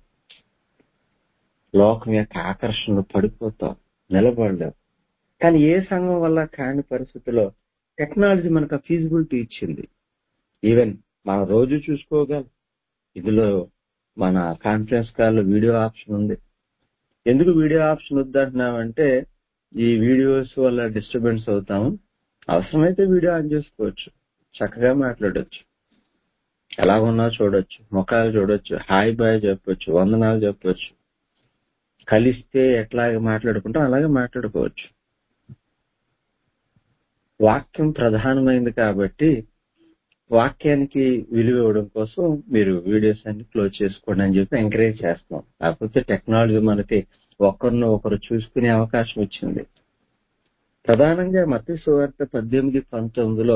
లోకం యొక్క ఆకర్షణలో పడిపోతాం నిలబడలేం కానీ ఏ సంఘం వల్ల కాని పరిస్థితిలో టెక్నాలజీ మనకు ఫీజిబిలిటీ ఇచ్చింది ఈవెన్ మనం రోజు చూసుకోగలం ఇందులో మన కాన్ఫరెన్స్ కాల్ లో వీడియో ఆప్షన్ ఉంది ఎందుకు వీడియో ఆప్షన్ వద్దంటున్నామంటే ఈ వీడియోస్ వల్ల డిస్టర్బెన్స్ అవుతాము అవసరమైతే వీడియో ఆన్ చేసుకోవచ్చు చక్కగా మాట్లాడొచ్చు ఎలా ఉన్నా చూడొచ్చు ముఖాలు చూడొచ్చు హాయ్ బాయ్ చెప్పొచ్చు వందనాలు చెప్పొచ్చు కలిస్తే ఎట్లాగ మాట్లాడుకుంటాం అలాగే మాట్లాడుకోవచ్చు వాక్యం ప్రధానమైంది కాబట్టి వాక్యానికి విలువ ఇవ్వడం కోసం మీరు వీడియోస్ అన్ని క్లోజ్ చేసుకోండి అని చెప్పి ఎంకరేజ్ చేస్తాం కాకపోతే టెక్నాలజీ మనకి ఒకరిని ఒకరు చూసుకునే అవకాశం వచ్చింది ప్రధానంగా మత్తి సువార్త పద్దెనిమిది పంతొమ్మిదిలో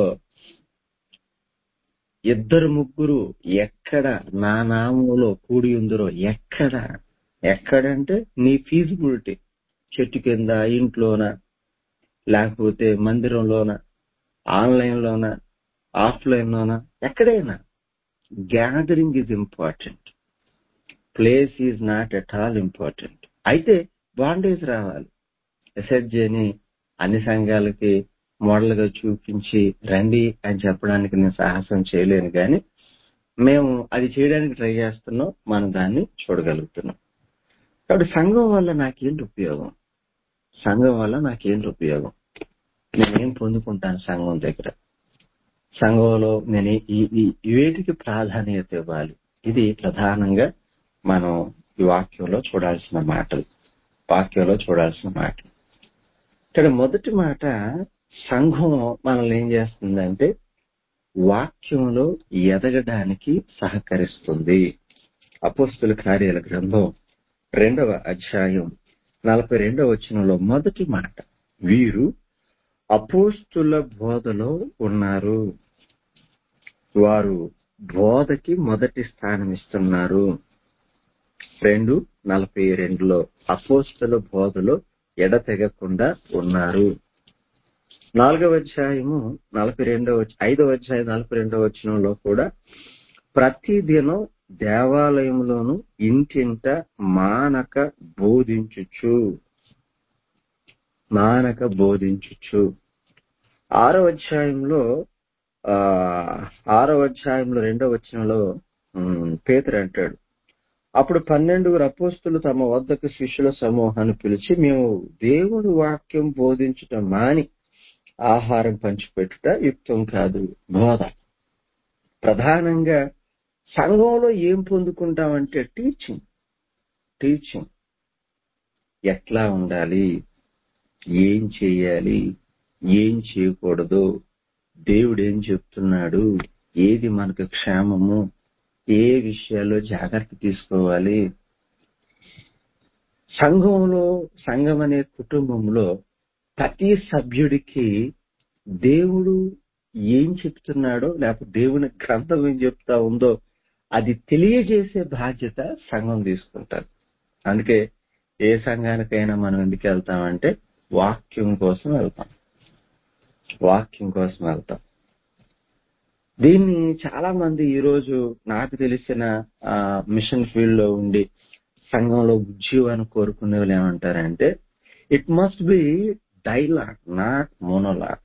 ఇద్దరు ముగ్గురు ఎక్కడ నా నామములో కూడి ఉందరో ఎక్కడ ఎక్కడంటే నీ ఫీజిబిలిటీ చెట్టు కింద ఇంట్లోన లేకపోతే మందిరంలోన ఆన్లైన్ లోన ఆఫ్లైన్ లోన ఎక్కడైనా gathering is important place is not at all important అయితే బాండేజ్ రావాలి ఎస్ఎస్జేని అన్ని సంఘాలకి మోడల్ గా చూపించి రండి అని చెప్పడానికి నేను సాహసం చేయలేను కానీ మేము అది చేయడానికి ట్రై చేస్తున్నాం మనం దాన్ని చూడగలుగుతున్నాం కాబట్టి సంఘం వల్ల నాకేంటి ఉపయోగం సంఘం వల్ల నాకేంటి ఉపయోగం నేనేం పొందుకుంటాను సంఘం దగ్గర సంఘంలో నేను ఈ ఈ- ఈ వేటికి ప్రాధాన్యత ఇవ్వాలి ఇది ప్రధానంగా మనం ఈ వాక్యంలో చూడాల్సిన మాటలు వాక్యంలో చూడాల్సిన మాటలు ఇక్కడ మొదటి మాట సంఘం మనల్ని ఏం చేస్తుందంటే వాక్యంలో ఎదగడానికి సహకరిస్తుంది అపోస్తుల కార్యాల గ్రంథం రెండవ అధ్యాయం నలభై రెండవ వచనంలో మొదటి మాట వీరు అపోస్తుల బోధలో ఉన్నారు వారు బోధకి మొదటి స్థానం ఇస్తున్నారు రెండు నలభై రెండులో అపోస్తుల బోధలో ఎడతెగకుండా ఉన్నారు నాలుగవ అధ్యాయము నలభై రెండవ ఐదవ అధ్యాయం నలభై రెండవ వచనంలో కూడా ప్రతిదినం దేవాలయంలోను ఇంటింట మానక బోధించుచు మానక బోధించుచు ఆరో అధ్యాయంలో ఆ ఆరో అధ్యాయంలో రెండో వచనంలో ఉమ్, పేతురు అంటాడు అప్పుడు పన్నెండుగురు అపోస్తులు తమ వద్దకు శిష్యుల సమూహాన్ని పిలిచి మేము దేవుని వాక్యం బోధించటం మాని ఆహారం పంచిపెట్టుట యుక్తం కాదు బోధ ప్రధానంగా సంఘంలో ఏం పొందుకుంటామంటే టీచింగ్ టీచింగ్ ఎట్లా ఉండాలి ఏం చేయాలి ఏం చేయకూడదు దేవుడు ఏం చెప్తున్నాడు ఏది మనకు క్షేమము ఏ విషయాల్లో జాగ్రత్త తీసుకోవాలి సంఘంలో సంఘం అనే కుటుంబంలో ప్రతి సభ్యుడికి దేవుడు ఏం చెప్తున్నాడో లేకపోతే దేవుని గ్రంథం ఏం చెప్తా ఉందో అది తెలియజేసే బాధ్యత సంఘం తీసుకుంటారు అందుకే ఏ సంఘానికైనా మనం ఎందుకు వెళ్తామంటే వాక్యం కోసం వెళ్తాం వాక్యం కోసం వెళ్తాం దీన్ని చాలా మంది ఈ రోజు నాకు తెలిసిన ఆ, మిషన్ ఫీల్డ్ లో ఉండి సంఘంలో ఉద్యోగాన్ని కోరుకునే వాళ్ళు ఏమంటారంటే it must be dialogue not monologue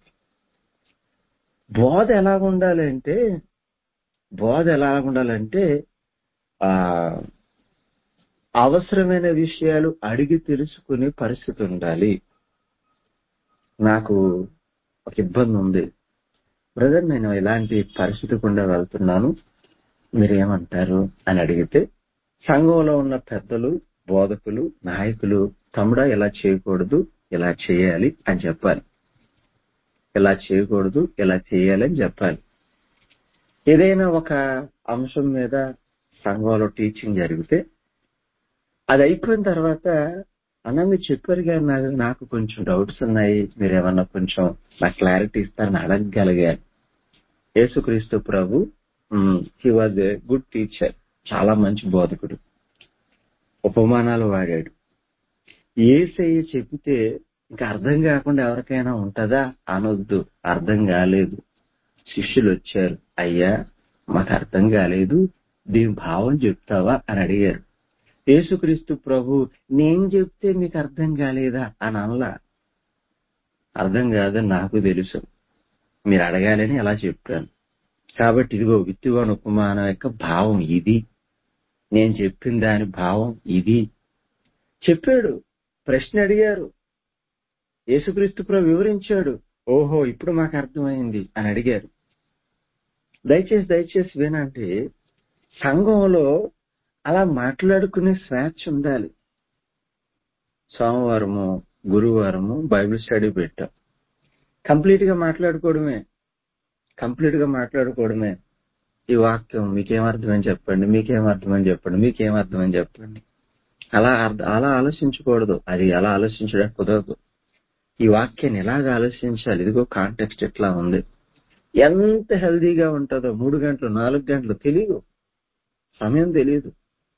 బోధ ఎలా ఉండాలి అంటే బోధ ఎలా ఉండాలంటే ఆ అవసరమైన విషయాలు అడిగి తెలుసుకునే పరిస్థితి ఉండాలి నాకు ఒక ఇబ్బంది ఉంది బ్రదర్ నేను ఇలాంటి పరిస్థితి గుండా వెళ్తున్నాను మీరేమంటారు అని అడిగితే సంఘంలో ఉన్న పెద్దలు బోధకులు నాయకులు తమ్ముడా ఇలా చేయకూడదు ఇలా చేయాలి అని చెప్పాలి ఇలా చేయకూడదు ఇలా చేయాలి అని చెప్పాలి ఏదైనా ఒక అంశం మీద సంఘంలో టీచింగ్ జరిగితే అది అయిపోయిన తర్వాత అన్న మీరు చెప్పారు కానీ నాకు నాకు కొంచెం డౌట్స్ ఉన్నాయి మీరు ఏమన్నా కొంచెం నాకు క్లారిటీ ఇస్తారని అడగగలిగారు యేసుక్రీస్తు ప్రభు he was a good teacher చాలా మంచి బోధకుడు ఉపమానాలు వాడాడు ఏసయ్య చెబితే ఇంకా అర్థం కాకుండా ఎవరికైనా ఉంటదా అనొద్దు అర్థం కాలేదు శిష్యులు వచ్చారు అయ్యా మాకు అర్థం కాలేదు దీని భావం చెప్తావా అని అడిగారు యేసుక్రీస్తు ప్రభు నేను చెప్తే మీకు అర్థం కాలేదా అని అనలా అర్థం కాదని నాకు తెలుసు మీరు అడగాలని అలా చెప్పాను కాబట్టి ఇదిగో విత్తువాని ఉపమానం యొక్క భావం ఇది నేను చెప్పిన దాని భావం ఇది చెప్పాడు ప్రశ్న అడిగారు యేసుక్రీస్తు ప్రభు వివరించాడు ఓహో ఇప్పుడు మాకు అర్థమైంది అని అడిగారు దయచేసి దయచేసి వినంటే సంఘంలో అలా మాట్లాడుకునే స్వేచ్ఛ ఉండాలి సోమవారము గురువారము బైబిల్ స్టడీ పెట్టాం కంప్లీట్ గా మాట్లాడుకోవడమే కంప్లీట్ గా మాట్లాడుకోవడమే ఈ వాక్యం మీకేం అర్థమని చెప్పండి మీకేం అర్థమని చెప్పండి మీకేం అర్థమని చెప్పండి అలా అర్థ- అలా ఆలోచించకూడదు అది అలా ఆలోచించడం కుదరదు ఈ వాక్యాన్ని ఎలాగ ఆలోచించాలి ఇదిగో కాంటెక్స్ట్ ఎట్లా ఉంది ఎంత హెల్దీగా ఉంటుందో మూడు గంటలు నాలుగు గంటలు తెలియదు సమయం తెలియదు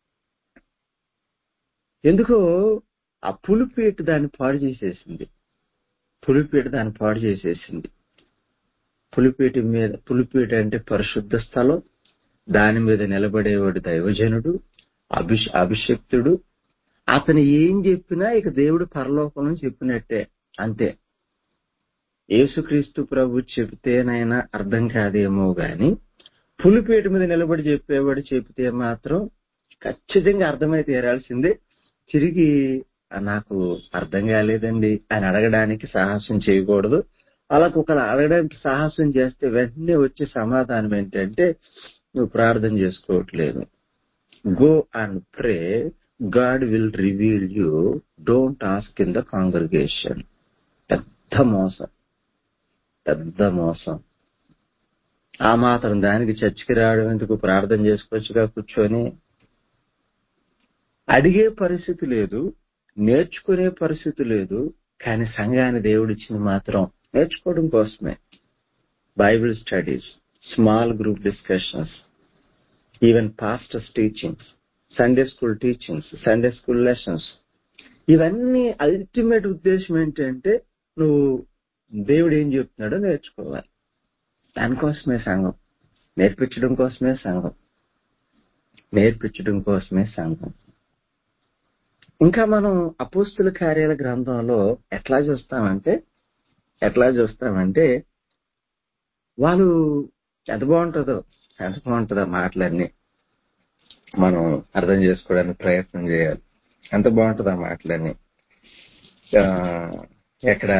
ఎందుకో ఆ పులిపేట దాన్ని పాడు చేసేసింది పులిపేట దాన్ని పాడు చేసేసింది పులిపేట మీద పులిపేట అంటే పరిశుద్ధ స్థలం దాని మీద నిలబడేవాడు దైవజనుడు అభిష అభిషక్తుడు అతను ఏం చెప్పినా ఇక దేవుడు పరలోకం చెప్పినట్టే అంతే యేసుక్రీస్తు ప్రభు చెబితేనైనా అర్థం కాదేమో గాని పులిపేట మీద నిలబడి చెప్పేవాడు చెబితే మాత్రం ఖచ్చితంగా అర్థమై తీరాల్సిందే తిరిగి "ఆ, నాకు అర్థం కాలేదండి అని అడగడానికి సాహసం చేయకూడదు అలా ఒక అడగడానికి సాహసం చేస్తే వెంటనే వచ్చే సమాధానం ఏంటంటే నువ్వు ప్రార్థన చేసుకోవట్లేదు go and pray God will reveal you don't ask in the congregation పెద్ద మోసం పెద్ద మోసం ఆ మాత్రం దానికి చర్చికి రావడం ఎందుకు ప్రార్థన చేసుకోవచ్చుగా కూర్చొని అడిగే పరిస్థితి లేదు నేర్చుకునే పరిస్థితి లేదు కానీ సంఘాన్ని దేవుడు ఇచ్చింది మాత్రం నేర్చుకోవడం కోసమే Bible studies small group discussions even pastors teachings Sunday school teachings Sunday school lessons ఇవన్నీ అల్టిమేట్ ఉద్దేశం ఏంటంటే నువ్వు దేవుడు ఏం చెప్తున్నాడో నేర్చుకోవాలి దానికోసమే సంఘం నేర్పించడం కోసమే సంఘం నేర్పించడం కోసమే సంఘం ఇంకా మనం అపోస్తుల కార్యాల గ్రంథంలో ఎట్లా చూస్తామంటే ఎట్లా చూస్తామంటే వాళ్ళు ఎంత బాగుంటుందో ఎంత బాగుంటుందో మాటలన్నీ మనం అర్థం చేసుకోవడానికి ప్రయత్నం చేయాలి ఎంత బాగుంటుందో మాటలన్నీ ఆ, ఎక్కడ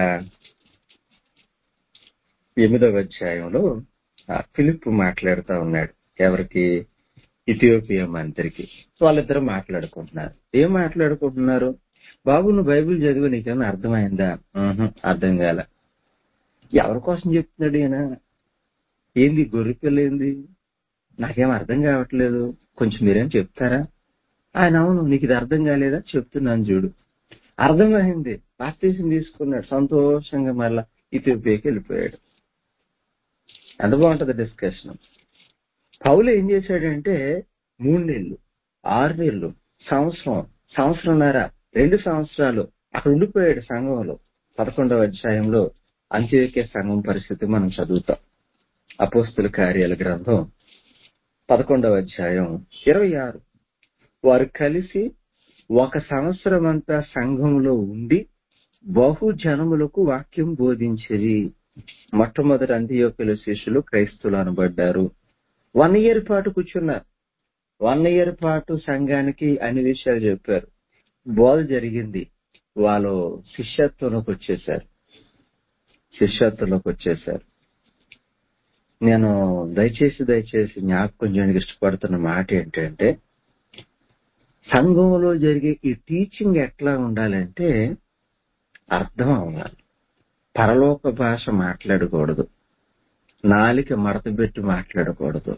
ఎనిమిదవ అధ్యాయంలో ఆ ఫిలిప్ మాట్లాడుతూ ఉన్నాడు ఎవరికి ఇథియోపియా మంత్రికి వాళ్ళిద్దరు మాట్లాడుకుంటున్నారు ఏం మాట్లాడుకుంటున్నారు బాబు నువ్వు బైబిల్ చదివి నీకేమైనా అర్థమైందా "ఉహుం, అర్థం కాల ఎవరి కోసం చెప్తున్నాడు ఈయన ఏంది గొర్రె పిల్ల ఏంది నాకేం అర్థం కావట్లేదు కొంచెం మీరేం చెప్తారా ఆయన అవును నీకు ఇది అర్థం కాలేదా చెప్తున్నాను చూడు అర్థమైంది బాప్తీసం తీసుకున్నాడు సంతోషంగా మళ్ళా ఇథియోపియాకి వెళ్ళిపోయాడు ఎంత బాగుంటది డిస్కషన్ పౌలు ఏం చేశాడంటే మూడు నెలలు ఆరు నెలలు సంవత్సరం సంవత్సరంన్నర రెండు సంవత్సరాలు అక్కడ ఉండిపోయాడు సంఘంలో పదకొండవ అధ్యాయంలో అంత్యోక్య సంఘం పరిస్థితి మనం చదువుతాం అపోస్తుల కార్యాల గ్రంథం పదకొండవ అధ్యాయం ఇరవై ఆరు వారు కలిసి ఒక సంవత్సరం అంతా సంఘంలో ఉండి బహు జనములకు వాక్యం బోధించిరి మొట్టమొదటి అంత్యోకుల శిష్యులు క్రైస్తులు అనబడ్డారు వన్ ఇయర్ పాటు కూర్చున్నారు వన్ ఇయర్ పాటు సంఘానికి అన్ని విషయాలు చెప్పారు బోధ జరిగింది వాళ్ళు శిష్యత్వంలోకి వచ్చేసారు శిష్యత్వంలోకి వచ్చేసారు నేను దయచేసి దయచేసి జ్ఞాపకం చేయడానికి ఇష్టపడుతున్న మాట ఏంటంటే సంఘంలో జరిగే ఈ టీచింగ్ ఎట్లా ఉండాలంటే అర్థం అవ్వాలి పరలోక భాష మాట్లాడకూడదు నాలిక మడతబెట్టి మాట్లాడకూడదు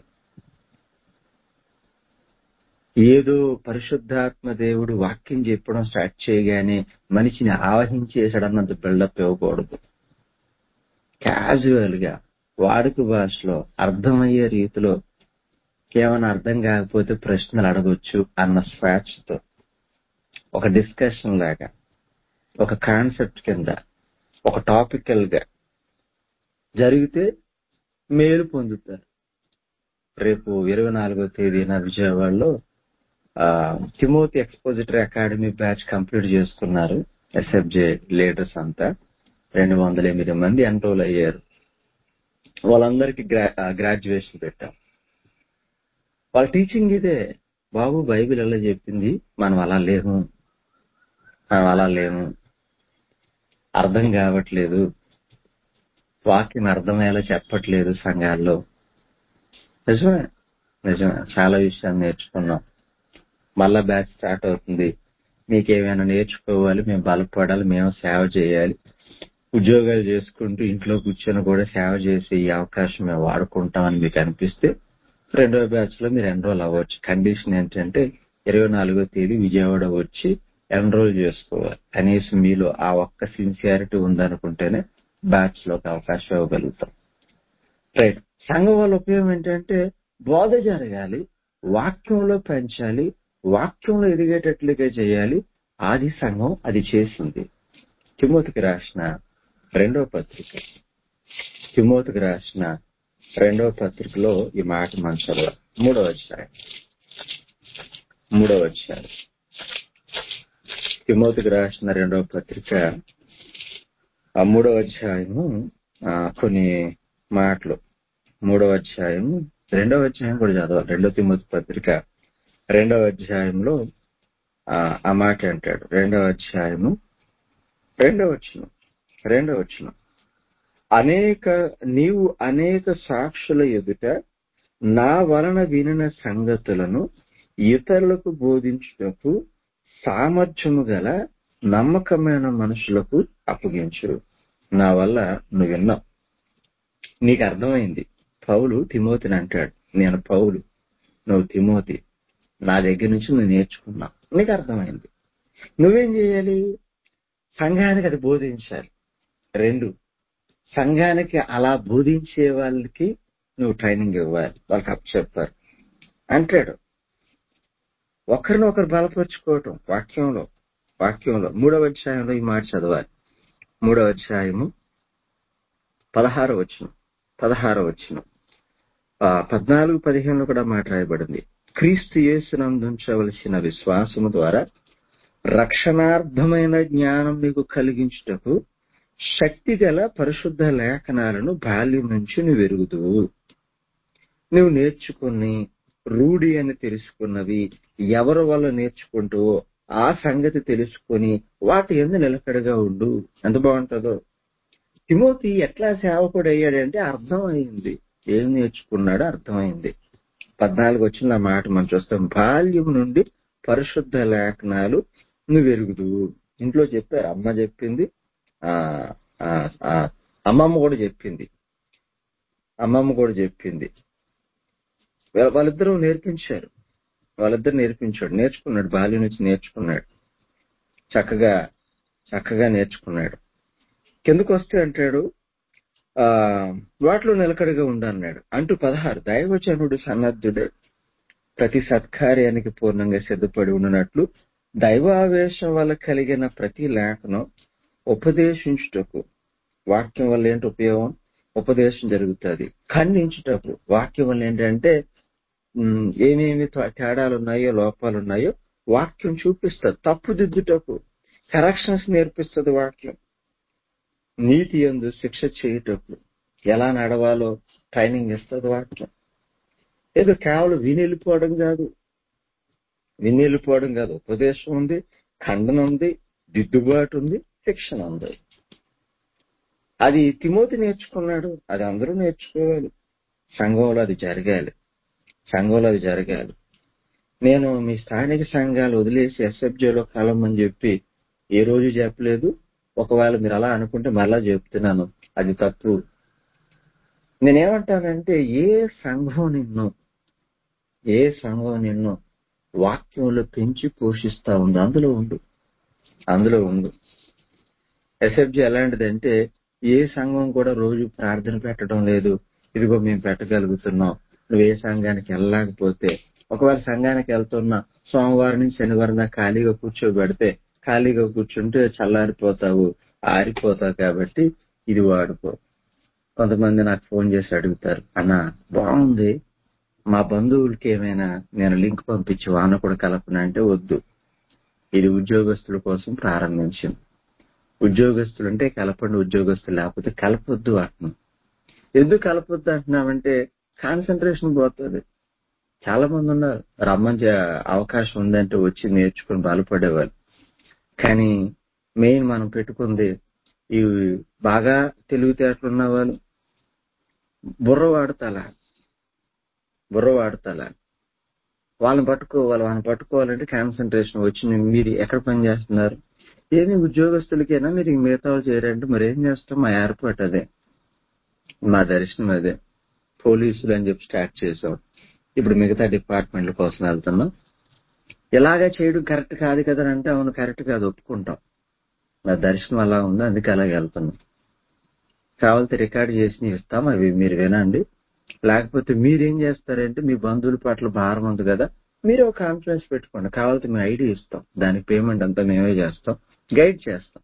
ఏదో పరిశుద్ధాత్మ దేవుడు వాక్యం చెప్పడం స్టార్ట్ చేయగానే మనిషిని ఆవహించేసాడన్నంత బిల్డప్ ఇవ్వకూడదు క్యాజువల్ గా వాడుక భాషలో అర్థమయ్యే రీతిలో ఏమైనా అర్థం కాకపోతే ప్రశ్నలు అడగొచ్చు అన్న స్వేచ్ఛతో ఒక డిస్కషన్ లాగా ఒక కాన్సెప్ట్ కింద ఒక టాపికల్ గా జరిగితే మేలు పొందుతారు రేపు ఇరవై నాలుగో తేదీన విజయవాడలో Timothy expository academy batch complete చేసుకున్నారు ఎస్ఎఫ్జే లీడర్స్ అంతా రెండు వందల ఎనిమిది మంది ఎన్రోల్ అయ్యారు వాళ్ళందరికీ గ్రాడ్యుయేషన్ పెట్టాం వాళ్ళ టీచింగ్ ఇదే బాబు బైబిల్ ఎలా చెప్పింది మనం అలా లేము మనం అలా లేము అర్థం కావట్లేదు వాక్యం అర్థమయ్యేలా చెప్పట్లేదు సంఘాల్లో నిజమే నిజమే చాలా విషయాలు నేర్చుకున్నాం మళ్ళా బ్యాచ్ స్టార్ట్ అవుతుంది మీకేమైనా నేర్చుకోవాలి మేము బలపడాలి మేము సేవ చేయాలి ఉద్యోగాలు చేసుకుంటూ ఇంట్లో కూర్చొని కూడా సేవ చేసే ఈ అవకాశం మేము వాడుకుంటామని మీకు అనిపిస్తే రెండో బ్యాచ్ లో మీరు ఎన్రోల్ అవ్వచ్చు కండిషన్ ఏంటంటే ఇరవై నాలుగో తేదీ విజయవాడ వచ్చి ఎన్రోల్ చేసుకోవాలి కనీసం మీలో ఆ ఒక్క సిన్సియారిటీ ఉందనుకుంటేనే బ్యాచ్ లోకి అవకాశం ఇవ్వగలుగుతాం రైట్ సంఘం వల్ల ఉపయోగం ఏంటంటే బోధ జరగాలి వాక్యంలో పెంచాలి వాక్యంలో ఎదిగేటట్లుగా చేయాలి ఆది సంఘం అది చేసింది తిమోతికి రాసిన రెండో పత్రిక తిమోతికి రాసిన రెండవ పత్రికలో ఈ మాట మనం చదవాలి మూడవ అధ్యాయం మూడవ అధ్యాయం తిమోతికి రాసిన రెండవ పత్రిక ఆ మూడవ అధ్యాయము కొన్ని మాటలు మూడవ అధ్యాయము రెండవ అధ్యాయం కూడా చదవాలి రెండవ తిమోతి పత్రిక రెండవ అధ్యాయంలో ఆ మాట అంటాడు రెండవ అధ్యాయము రెండవ వచ్చిన రెండవ వచ్చిన అనేక నీవు అనేక సాక్షుల ఎదుట నా వలన వినిన సంగతులను ఇతరులకు బోధించుటకు సామర్థ్యము గల నమ్మకమైన మనుషులకు అప్పగించు నా వల్ల నువ్వు విన్నావు నీకు అర్థమైంది పౌలు తిమోతిని అంటాడు నేను పౌలు నువ్వు తిమోతి నా దగ్గర నుంచి నువ్వు నేర్చుకున్నావు నీకు అర్థమైంది నువ్వేం చేయాలి సంఘానికి అది బోధించాలి రెండు సంఘానికి అలా బోధించే వాళ్ళకి నువ్వు ట్రైనింగ్ ఇవ్వాలి వాళ్ళకి అప్ చెప్పారు అంటాడు ఒకరిని ఒకరు బలపరుచుకోవటం వాక్యంలో వాక్యంలో మూడవ అధ్యాయంలో ఈ మాట చదవాలి మూడవ అధ్యాయము పదహారు వచ్చిన పదహారు వచ్చిన పద్నాలుగు పదిహేనులో కూడా మాట రాయబడింది క్రీస్తు యేసునందుంచవలసిన విశ్వాసము ద్వారా రక్షణార్థమైన జ్ఞానం మీకు కలిగించుటకు శక్తి గల పరిశుద్ధ లేఖనాలను బాల్యం నుంచి నువ్వు ఎరుగుదువు నువ్వు నేర్చుకుని రూఢి అని తెలుసుకున్నవి ఎవరి వల్ల నేర్చుకుంటావో ఆ సంగతి తెలుసుకుని వాటి ఎందు నిలకడగా ఉండు ఎంత బాగుంటుందో తిమోతి ఎట్లా సేవకుడు అయ్యాడంటే అర్థమైంది ఏం నేర్చుకున్నాడో అర్థమైంది పద్నాలుగు వచ్చిన మాట మనం చూస్తాం బాల్యం నుండి పరిశుద్ధ లేఖనాలు నువ్వు ఎరుగుదు ఇంట్లో చెప్పారు అమ్మ చెప్పింది ఆ అమ్మమ్మ కూడా చెప్పింది అమ్మమ్మ కూడా చెప్పింది వాళ్ళిద్దరూ నేర్పించారు వాళ్ళిద్దరు నేర్పించాడు నేర్చుకున్నాడు బాల్యం నుంచి నేర్చుకున్నాడు చక్కగా చక్కగా నేర్చుకున్నాడు కిందకు వస్తే అంటాడు ఆ వాటిలో నిలకడగా ఉండన్నాడు అంటూ పదహారు దైవజనుడు సన్నద్ధుడే ప్రతి సత్కార్యానికి పూర్ణంగా సిద్ధపడి ఉన్నట్లు దైవావేశం వల్ల కలిగిన ప్రతి లేఖనం ఉపదేశించుటకు వాక్యం వల్ల ఏంటి ఉపయోగం ఉపదేశం జరుగుతుంది ఖండించుటకు వాక్యం వల్ల ఏంటంటే ఏమేమి తేడాలు ఉన్నాయో లోపాలు ఉన్నాయో వాక్యం చూపిస్తుంది తప్పుదిద్దుటకు కరెక్షన్స్ నేర్పిస్తుంది వాక్యం నీతి ఎందు శిక్ష చేయటప్పుడు ఎలా నడవాలో ట్రైనింగ్ ఇస్తుంది వాక్యం ఏదో కేవలం విని వెళ్ళిపోవడం కాదు విని వెళ్ళిపోవడం కాదు ఉపదేశం ఉంది ఖండన ఉంది దిద్దుబాటు ఉంది శిక్షణ ఉంది అది తిమోతి నేర్చుకున్నాడు అది అందరూ నేర్చుకోవాలి సంఘంలో అది జరగాలి సంఘంలో అది జరగాలి నేను మీ స్థానిక సంఘాలు వదిలేసి ఎస్ఎఫ్జేలో కలమని చెప్పి ఏ రోజు చెప్పలేదు ఒకవేళ మీరు అలా అనుకుంటే మరలా చెప్తున్నాను అది తప్పు నేనేమంటానంటే ఏ సంఘం నిన్ను ఏ సంఘం నిన్ను వాక్యంలో పెంచి పోషిస్తా ఉంది అందులో ఉండు అందులో ఉండు ఎస్ఎఫ్జి ఎలాంటిదంటే ఏ సంఘం కూడా రోజు ప్రార్థన పెట్టడం లేదు ఇదిగో మేము పెట్టగలుగుతున్నాం నువ్వు ఏ సంఘానికి వెళ్ళలేకపోతే ఒకవేళ సంఘానికి వెళ్తున్నా సోమవారం నుంచి శనివారం దాకా ఖాళీగా కూర్చోబెడితే ఖాళీగా కూర్చుంటే చల్లారిపోతావు ఆరిపోతావు కాబట్టి ఇది వాడుకో కొంతమంది నాకు ఫోన్ చేసి అడుగుతారు అన్న బాగుంది మా బంధువులకి ఏమైనా నేను లింక్ పంపించి వాన కూడా కలపనా అంటే వద్దు ఇది ఉద్యోగస్తుల కోసం ప్రారంభించింది ఉద్యోగస్తులు అంటే కలపండి ఉద్యోగస్తులు లేకపోతే కలపొద్దు అంటున్నాం ఎందుకు కలపొద్దు అంటున్నామంటే కాన్సన్ట్రేషన్ పోతుంది చాలా మంది ఉన్నారు రమ్మని చే- అవకాశం ఉందంటే వచ్చి నేర్చుకుని బలపడేవాళ్ళు కానీ మెయిన్ మనం పెట్టుకుంది ఈ బాగా తెలివితేటలు ఉన్న వాళ్ళు బుర్ర వాడతాలా బుర్ర వాడతాలా వాళ్ళని పట్టుకోవాలి వాళ్ళని పట్టుకోవాలంటే కాన్సన్ట్రేషన్ వచ్చి మీ- మీరు ఎక్కడ పని చేస్తున్నారు ఏమి ఉద్యోగస్తులకైనా మీరు ఈ మిగతా వాళ్ళు చేయరంటే మరి ఏం చేస్తాం మా ఏర్పాటు అదే మా దర్శనం అదే పోలీసులు అని చెప్పి స్టార్ట్ చేసాం ఇప్పుడు మిగతా డిపార్ట్మెంట్ల కోసం వెళ్తున్నాం ఇలాగే చేయడం కరెక్ట్ కాదు కదా అని అంటే అవును కరెక్ట్ కాదు ఒప్పుకుంటాం నా దర్శనం అలా ఉంది అందుకే అలాగే వెళ్తున్నాం కావాలంటే రికార్డ్ చేసి ఇస్తాం అవి మీరు వినండి లేకపోతే మీరేం చేస్తారంటే మీ బంధువుల పట్ల భారం ఉంది కదా మీరు ఒక కాన్ఫిడెన్స్ పెట్టుకోండి కావాలంటే మేము ఐడి ఇస్తాం దానికి పేమెంట్ అంతా మేమే చేస్తాం గైడ్ చేస్తాం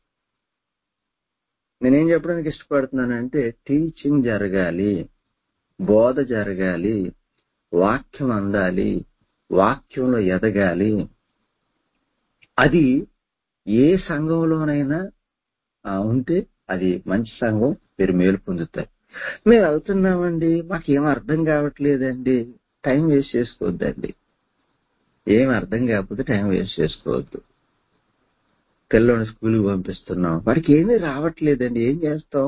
నేనేం చెప్పడానికి ఇష్టపడుతున్నానంటే టీచింగ్ జరగాలి బోధ జరగాలి వాక్యం అందాలి వాక్యంలో ఎదగాలి అది ఏ సంఘంలోనైనా ఆ, ఉంటే అది మంచి సంఘం మీరు మేలు పొందుతారు మేము వెళ్తున్నామండి మాకేం అర్థం కావట్లేదండి టైం వేస్ట్ చేసుకోవద్దండి ఏం అర్థం కాకపోతే టైం వేస్ట్ చేసుకోవద్దు పిల్లని స్కూల్కి పంపిస్తున్నాం వాడికి ఏమీ రావట్లేదండి ఏం చేస్తాం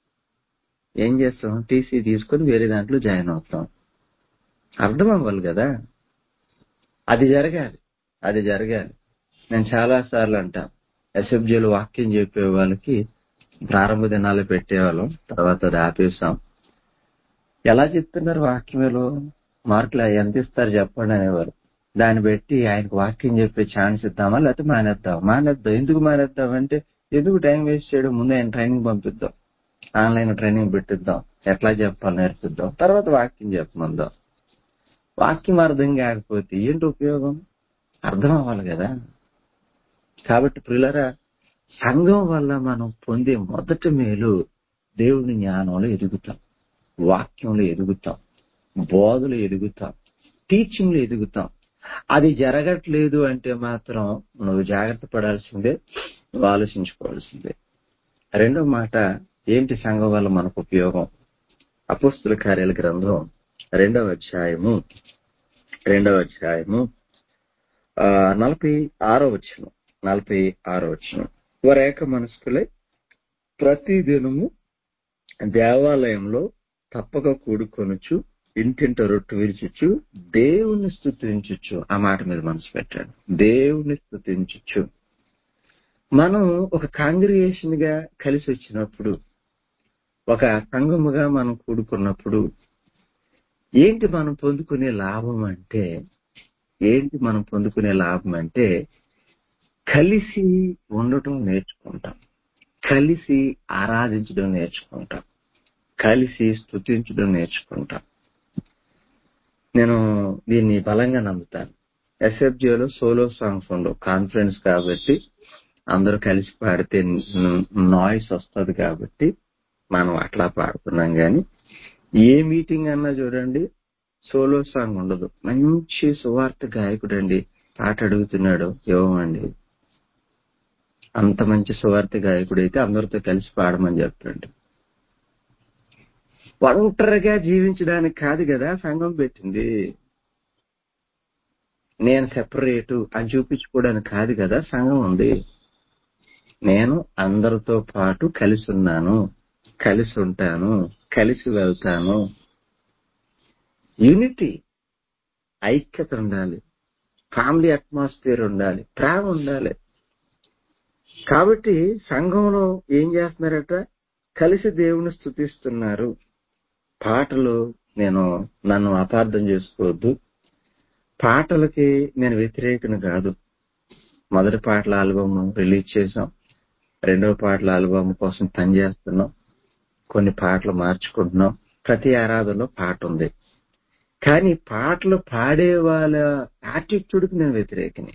ఏం చేస్తాం టీసీ తీసుకొని వేరే దాంట్లో జాయిన్ అవుతాం అర్థం అవ్వాలి కదా అది జరగాలి అది జరగాలి నేను చాలా సార్లు అంటా ఎస్ఎఫ్జీలు వాక్యం చెప్పే వాళ్ళకి ప్రారంభ దినాలు పెట్టేవాళ్ళం తర్వాత అది ఆపేసాం ఎలా చెప్తున్నారు వాక్యంలో మార్కులు ఎంత ఇస్తారు చెప్పండి అనేవారు దాన్ని బట్టి ఆయనకు వాక్యం చెప్పే ఛాన్స్ ఇద్దామా లేకపోతే మానేద్దాం మానేద్దాం ఎందుకు మానేద్దాం అంటే ఎందుకు టైం వేస్ట్ చేయడం ముందు ఆయన ట్రైనింగ్ పంపిద్దాం ఆన్లైన్ ట్రైనింగ్ పెట్టిద్దాం ఎట్లా చెప్పాలి నేర్పిద్దాం తర్వాత వాక్యం చెప్పమందాం వాక్యం అర్థం కాకపోతే ఏంటి ఉపయోగం అర్థం అవ్వాలి కదా కాబట్టి ప్రియులరా సంఘం వల్ల మనం పొందే మొదటి మేలు దేవుని జ్ఞానంలో ఎదుగుతాం వాక్యంలో ఎదుగుతాం బోధలు ఎదుగుతాం టీచింగ్లో ఎదుగుతాం అది జరగట్లేదు అంటే మాత్రం నువ్వు జాగ్రత్త పడాల్సిందే నువ్వు ఆలోచించుకోవాల్సిందే రెండో మాట ఏంటి సంఘం వల్ల మనకు ఉపయోగం అపుస్తుల కార్యాల గ్రంథం రెండవ అధ్యాయము రెండవ అధ్యాయము ఆ, నలభై ఆరో వచ్చిన నలభై ఆరో వచ్చిన వారేక మనస్కులై ప్రతి దినము దేవాలయంలో తప్పక కూడుకొనుచు ఇంటింట రొట్టు విరిచుచు దేవుని స్థుతించుచు ఆ మాట మీద మనసు పెట్టాడు దేవుని స్థుతించుచు మనం ఒక కాంగ్రిగేషన్ గా కలిసి వచ్చినప్పుడు ఒక సంఘముగా మనం కూడుకున్నప్పుడు ఏంటి మనం పొందుకునే లాభం అంటే ఏంటి మనం పొందుకునే లాభం అంటే కలిసి ఉండటం నేర్చుకుంటాం కలిసి ఆరాధించడం నేర్చుకుంటాం కలిసి స్థుతించడం నేర్చుకుంటాం నేను దీన్ని బలంగా నమ్ముతాను ఎస్ఎఫ్జిలో సోలో సాంగ్స్ ఉండవు కాన్ఫరెన్స్ కాబట్టి అందరూ కలిసి పాడితే నాయిస్ వస్తుంది కాబట్టి మనం అట్లా పాడుతున్నాం కానీ ఏ మీటింగ్ అన్నా చూడండి సోలో సాంగ్ ఉండదు మంచి సువార్త గాయకుడు అండి పాట అడుగుతున్నాడు ఇవ్వమండి అంత మంచి సువార్త గాయకుడైతే అందరితో కలిసి పాడమని చెప్పండి ఒంటరిగా జీవించడానికి కాదు కదా సంఘం పెట్టింది నేను సెపరేటు అని చూపించుకోవడానికి కాదు కదా సంఘం ఉంది నేను అందరితో పాటు కలిసి ఉన్నాను కలిసి ఉంటాను కలిసి వెళ్తాను యూనిటీ ఐక్యత ఉండాలి ఫ్యామిలీ అట్మాస్ఫియర్ ఉండాలి ప్రేమ ఉండాలి కాబట్టి సంఘంలో ఏం చేస్తున్నారట కలిసి దేవుని స్థుతిస్తున్నారు పాటలు నేను నన్ను అపార్థం చేసుకోవద్దు పాటలకి నేను వ్యతిరేకను కాదు మొదటి పాటల ఆల్బమ్ రిలీజ్ చేసాం రెండవ పాటల ఆల్బమ్ కోసం పనిచేస్తున్నాం కొన్ని పాటలు మార్చుకుంటున్నాం ప్రతి ఆరాధనలో పాట ఉంది కానీ పాటలు పాడే వాళ్ళ యాటిట్యూడ్కి నేను వ్యతిరేకని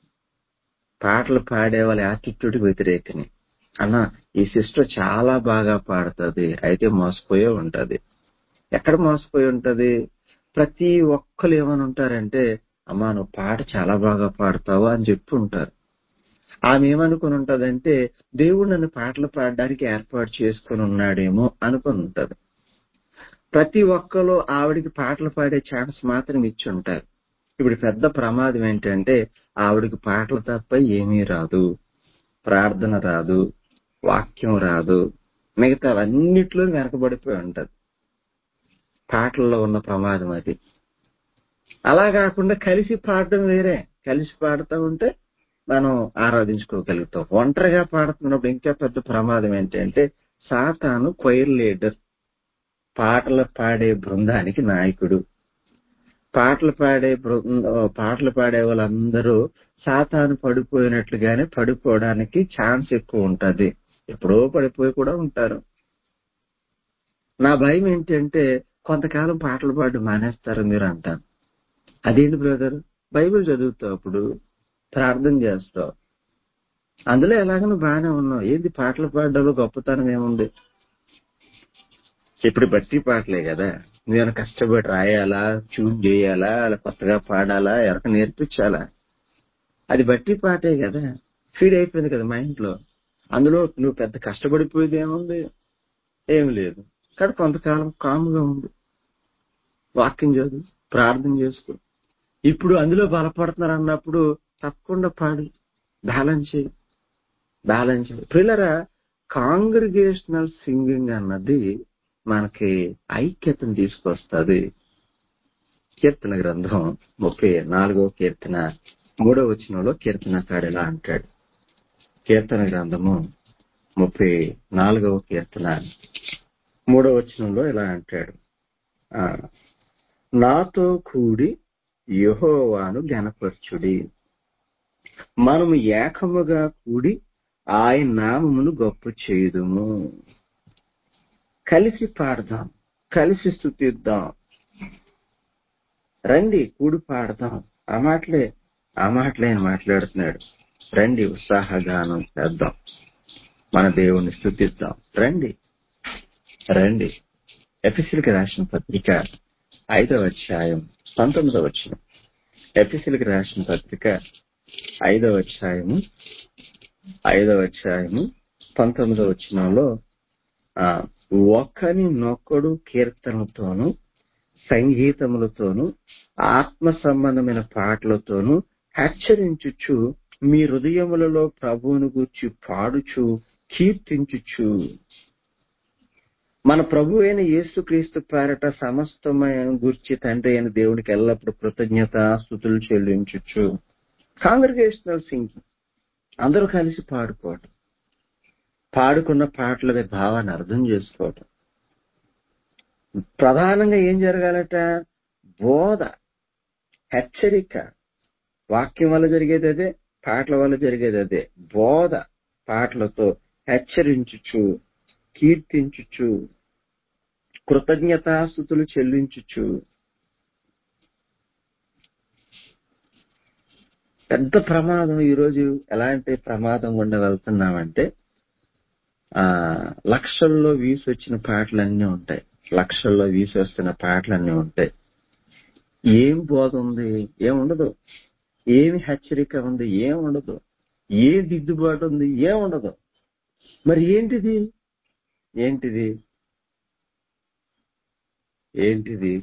పాటలు పాడే వాళ్ళ యాటిట్యూడ్కి వ్యతిరేకని అన్న ఈ సిస్టర్ చాలా బాగా పాడుతుంది అయితే మోసపోయే ఉంటది ఎక్కడ మోసపోయి ఉంటది ప్రతి ఒక్కరు ఏమని ఉంటారంటే అమ్మా నువ్వు పాట చాలా బాగా పాడతావు అని చెప్పి ఉంటారు ఆమె ఏమనుకుని ఉంటదంటే దేవుడు నన్ను పాటలు పాడడానికి ఏర్పాటు చేసుకుని ఉన్నాడేమో అనుకుని ఉంటది ప్రతి ఒక్కరు ఆవిడికి పాటలు పాడే ఛాన్స్ మాత్రం ఇచ్చి ఉంటారు ఇప్పుడు పెద్ద ప్రమాదం ఏంటంటే ఆవిడికి పాటలు తప్ప ఏమీ రాదు ప్రార్థన రాదు వాక్యం రాదు మిగతావన్నిట్లో వెనకబడిపోయి ఉంటది పాటల్లో ఉన్న ప్రమాదం అది అలా కాకుండా కలిసి పాడడం వేరే కలిసి పాడుతూ ఉంటే మనం ఆరాధించుకోగలుగుతాం ఒంటరిగా పాడుతున్నప్పుడు ఇంకా పెద్ద ప్రమాదం ఏంటంటే సాతాను క్వైర్ లీడర్ పాటలు పాడే బృందానికి నాయకుడు పాటలు పాడే బృంద పాటలు పాడే వాళ్ళందరూ సాతాను పడిపోయినట్లుగానే పడిపోవడానికి ఛాన్స్ ఎక్కువ ఉంటది ఎప్పుడో పడిపోయి కూడా ఉంటారు నా భయం ఏంటంటే కొంతకాలం పాటలు పాడడం మానేస్తారు మీరు అంటాను అదేంటి బ్రదర్ బైబిల్ చదువుతావు అప్పుడు ప్రార్థన చేస్తావు అందులో ఎలాగనో బాగానే ఉన్నావు ఏంది పాటలు పాడడంలో గొప్పతనం ఏముంది ఇప్పుడు బట్టి పాటలే కదా నేను కష్టపడి రాయాలా చూజ్ చేయాలా అలా కొత్తగా పాడాలా ఎవరికి నేర్పించాలా అది బట్టి పాటే కదా ఫీడ్ అయిపోయింది కదా మైండ్ లో అందులో నువ్వు పెద్ద కష్టపడిపోయేది ఏముంది ఏం లేదు కానీ కొంతకాలం కాముగా ఉంది వాక్యం చదువు ప్రార్థన చేసుకో ఇప్పుడు అందులో బలపడుతున్నారు అన్నప్పుడు తప్పకుండా పాడు బ్యాలెన్స్ చేయి బ్యాలెన్స్ చేయి పిల్లరా కాంగ్రిగేషనల్ సింగింగ్ అన్నది మనకి ఐక్యతను తీసుకొస్తుంది కీర్తన గ్రంథం ముప్పై నాలుగో కీర్తన మూడో వచనంలో కీర్తనకాడిలా అంటాడు కీర్తన గ్రంథము ముప్పై నాలుగవ కీర్తన మూడో వచనంలో ఇలా అంటాడు ఆ నాతో కూడి యహోవాను గనపరచుడి మనము ఏకముగా కూడి ఆయన నామమును గొప్ప చేయుదుము కలిసి పాడదాం కలిసి స్థుతిద్దాం రండి కూడి పాడదాం ఆ మాటలే ఆ మాటలే ఆయన మాట్లాడుతున్నాడు రండి ఉత్సాహగానం చేద్దాం మన దేవుణ్ణి స్థుతిద్దాం రండి రండి ఎఫిసిల్కి రాసిన పత్రిక ఐదవ అధ్యాయం పంతొమ్మిదవ వచ్చిన ఎఫిసిల్కి రాసిన పత్రిక ఐదవ అధ్యాయము ఐదవ అధ్యాయము పంతొమ్మిదవ వచ్చినంలో ఆ ఒకని నొక్కడు కీర్తనతోను సంగీతములతోను ఆత్మ సంబంధమైన పాటలతోనూ హెచ్చరించుచు మీ హృదయములలో ప్రభువును గూర్చి పాడుచు కీర్తించుచు మన ప్రభు అయిన యేసుక్రీస్తు పేరట సమస్తమైన గుర్చి తండ్రి అయిన దేవునికి ఎల్లప్పుడూ కృతజ్ఞత స్థుతులు చెల్లించుచు కాంగ్రిగేషనల్ సింగింగ్ అందరూ కలిసి పాడుకోవటం పాడుకున్న పాటల భావాన్ని అర్థం చేసుకోవటం ప్రధానంగా ఏం జరగాలట బోధ హెచ్చరిక వాక్యం వల్ల జరిగేది అదే పాటల వల్ల జరిగేది అదే బోధ పాటలతో హెచ్చరించుచు కీర్తించుచు కృతజ్ఞతాస్థుతులు చెల్లించుచు పెద్ద ప్రమాదం ఈరోజు ఎలాంటి ప్రమాదం గుండా వెళ్తున్నామంటే ఆ లక్షల్లో వీసి వచ్చిన పాటలన్నీ ఉంటాయి లక్షల్లో వీసి వస్తున్న పాటలన్నీ ఉంటాయి ఏం బోధ ఉంది ఏం ఉండదు ఏమి హెచ్చరిక ఉంది ఏం ఉండదు ఏ దిద్దుబాటు ఉంది ఏముండదు మరి ఏంటిది ఏంటిది ఏంటిది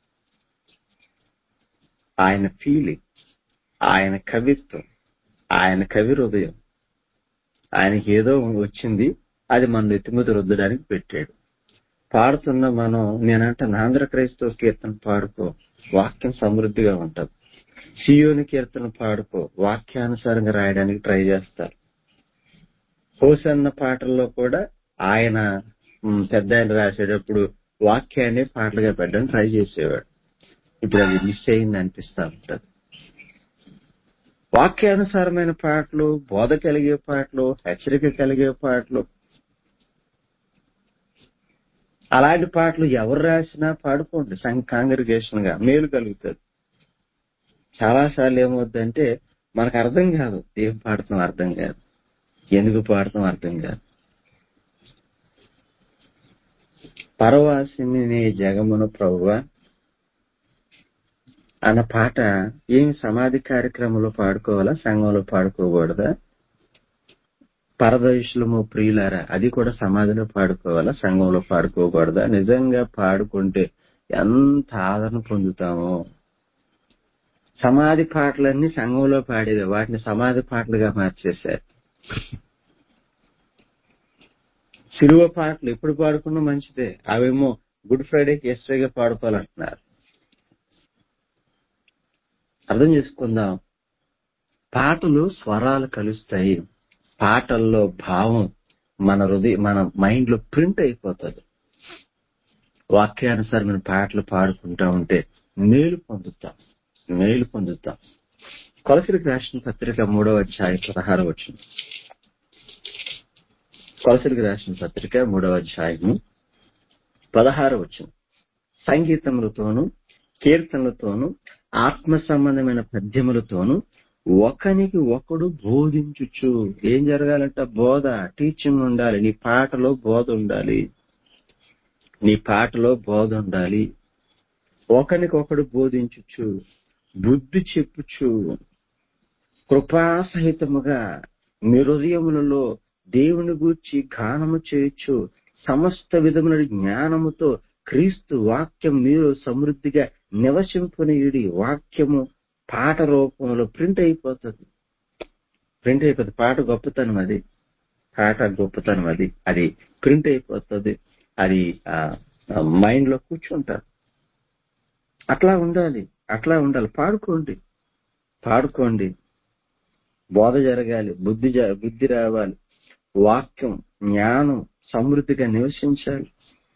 ఆయన ఫీలింగ్ ఆయన కవిత్వం ఆయన కవి హృదయం ఆయనకి ఏదో వచ్చింది అది మన ఎత్తిమీద రుద్దడానికి పెట్టాడు పాడుతున్న మనం నేనంటే ఆంధ్ర క్రైస్తవ కీర్తన పాడుకో వాక్యం సమృద్ధిగా ఉంటది సియోని కీర్తన పాడుకో వాక్యానుసారంగా రాయడానికి ట్రై చేస్తారు హోసన్న పాటల్లో కూడా ఆయన ఉమ్, పెద్ద ఆయన రాసేటప్పుడు వాక్యాన్ని పాటలుగా పెట్టడానికి ట్రై చేసేవాడు ఇప్పుడు అది మిస్ అయింది అనిపిస్తా ఉంటది వాక్యానుసారమైన పాటలు బోధ కలిగే పాటలు హెచ్చరిక కలిగే పాటలు అలాంటి పాటలు ఎవరు రాసినా పాడుకోండి సంఘ కాంగ్రిగేషన్ గా మేలు కలుగుతుంది చాలా సార్లు ఏమవుద్దంటే మనకు అర్థం కాదు ఏం పాడుతాం అర్థం కాదు ఎందుకు పాడతాం అర్థం కాదు పరవాసిని నీ జగమును ప్రభువా అన్న పాట ఏం సమాధి కార్యక్రమంలో పాడుకోవాలా సంఘంలో పాడుకోకూడదా పరదయుషులము ప్రియులారా అది కూడా సమాధిలో పాడుకోవాలా సంఘంలో పాడుకోకూడదా నిజంగా పాడుకుంటే ఎంత ఆదరణ పొందుతామో సమాధి పాటలన్నీ సంఘంలో పాడేది వాటిని సమాధి పాటలుగా మార్చేశారు సిలువ పాటలు ఎప్పుడు పాడుకున్నా మంచిదే అవేమో గుడ్ ఫ్రైడేకి ఎస్ట్రేగా పాడుకోవాలంటున్నారు అర్థం చేసుకుందాం పాటలు స్వరాలు కలుస్తాయి పాటల్లో భావం మన హృదయ మన మైండ్ లో ప్రింట్ అయిపోతుంది వాక్యానుసారమైన పాటలు పాడుకుంటా ఉంటే మేలు పొందుతాం మేలు పొందుతాం కొలసరికి రాసిన పత్రిక మూడవ అధ్యాయం పదహారు వచ్చింది కొలసరికి రాసిన పత్రిక మూడవ అధ్యాయము పదహారు వచ్చింది సంగీతములతోనూ కీర్తనలతోనూ ఆత్మ సంబంధమైన పద్యములతోనూ ఒకనికి ఒకడు బోధించుచు ఏం జరగాలంట బోధ టీచింగ్ ఉండాలి నీ పాటలో బోధ ఉండాలి నీ పాటలో బోధ ఉండాలి ఒకనికొకడు బోధించుచు బుద్ధి చెప్పుచు కృపాసహితముగా మీ హృదయములలో దేవుని గూర్చి గానము చేయొచ్చు సమస్త విధముల జ్ఞానముతో క్రీస్తు వాక్యం మీరు సమృద్ధిగా నివసింపనీయుడి వాక్యము పాట రూపంలో ప్రింట్ అయిపోతుంది ప్రింట్ అయిపోతుంది పాట గొప్పతనం అది పాట గొప్పతనం అది అది ప్రింట్ అయిపోతుంది అది మైండ్ లో కూర్చుంటారు అట్లా ఉండాలి అట్లా ఉండాలి పాడుకోండి పాడుకోండి బోధ జరగాలి బుద్ధి జ- బుద్ధి రావాలి వాక్యం జ్ఞానం సమృద్ధిగా నివసించాలి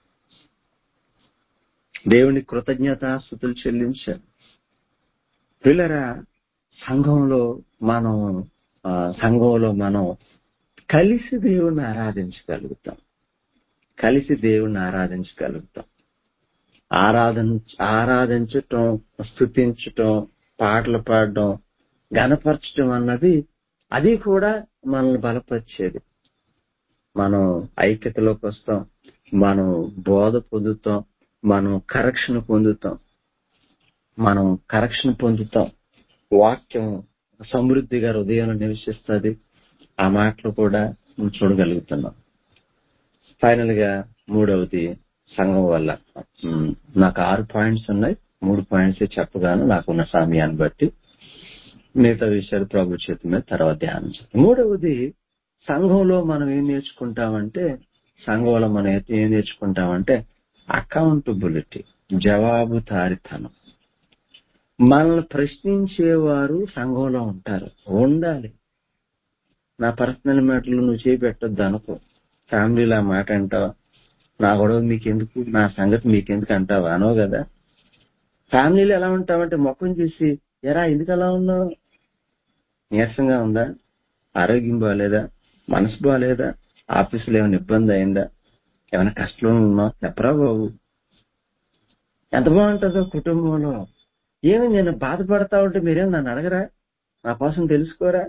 దేవుని కృతజ్ఞతాస్థుతులు చెల్లించాలి పిల్లరా సంఘంలో మనం ఆ, సంఘంలో మనం కలిసి దేవుణ్ణి ఆరాధించగలుగుతాం కలిసి దేవుణ్ణి ఆరాధించగలుగుతాం ఆరాధన ఆరాధించటం స్థుతించటం పాటలు పాడడం గనపరచటం అన్నది అది కూడా మనల్ని బలపరిచేది మనం ఐక్యతలోకి వస్తాం మనం బోధ పొందుతాం మనం కరెక్షన్ పొందుతాం మనం కరెక్షన్ పొందుతాం వాక్యం సమృద్ధిగా హృదయంలో నివసిస్తుంది ఆ మాటలు కూడా మనం చూడగలుగుతున్నాం ఫైనల్ గా మూడవది సంఘం వల్ల ఉమ్, నాకు ఆరు పాయింట్స్ ఉన్నాయి మూడు పాయింట్స్ చెప్పగాను నాకున్న సమయాన్ని బట్టి మిగతా విషయాలు ప్రభు చేతి మీద తర్వాత ధ్యానం చేద్దాం మూడవది సంఘంలో మనం ఏం నేర్చుకుంటామంటే సంఘంలో మనం ఏ- ఏం నేర్చుకుంటామంటే అకౌంటబిలిటీ జవాబుదారితనం మనల్ని ప్రశ్నించేవారు సంఘంలో ఉంటారు ఉండాలి నా పర్సనల్ మ్యాటర్లు నువ్వు చేపెట్టొద్దు అనుకో ఫ్యామిలీలో ఆ మాట అంటావా నా గొడవ మీకెందుకు నా సంగతి మీకెందుకు అంటావా అనో కదా ఫ్యామిలీలో ఎలా ఉంటామంటే ముఖం చూసి ఎరా ఎందుకు అలా ఉన్నావు నీరసంగా ఉందా ఆరోగ్యం బాగాలేదా మనసు బాగాలేదా ఆఫీసులో ఏమైనా ఇబ్బంది అయిందా ఏమైనా కష్టంలో ఉన్నావు చెప్పరా బాబు ఎంత బాగుంటుందో కుటుంబంలో ఏమి నేను బాధపడతా ఉంటే మీరేం నన్ను అడగరా నా కోసం తెలుసుకోరా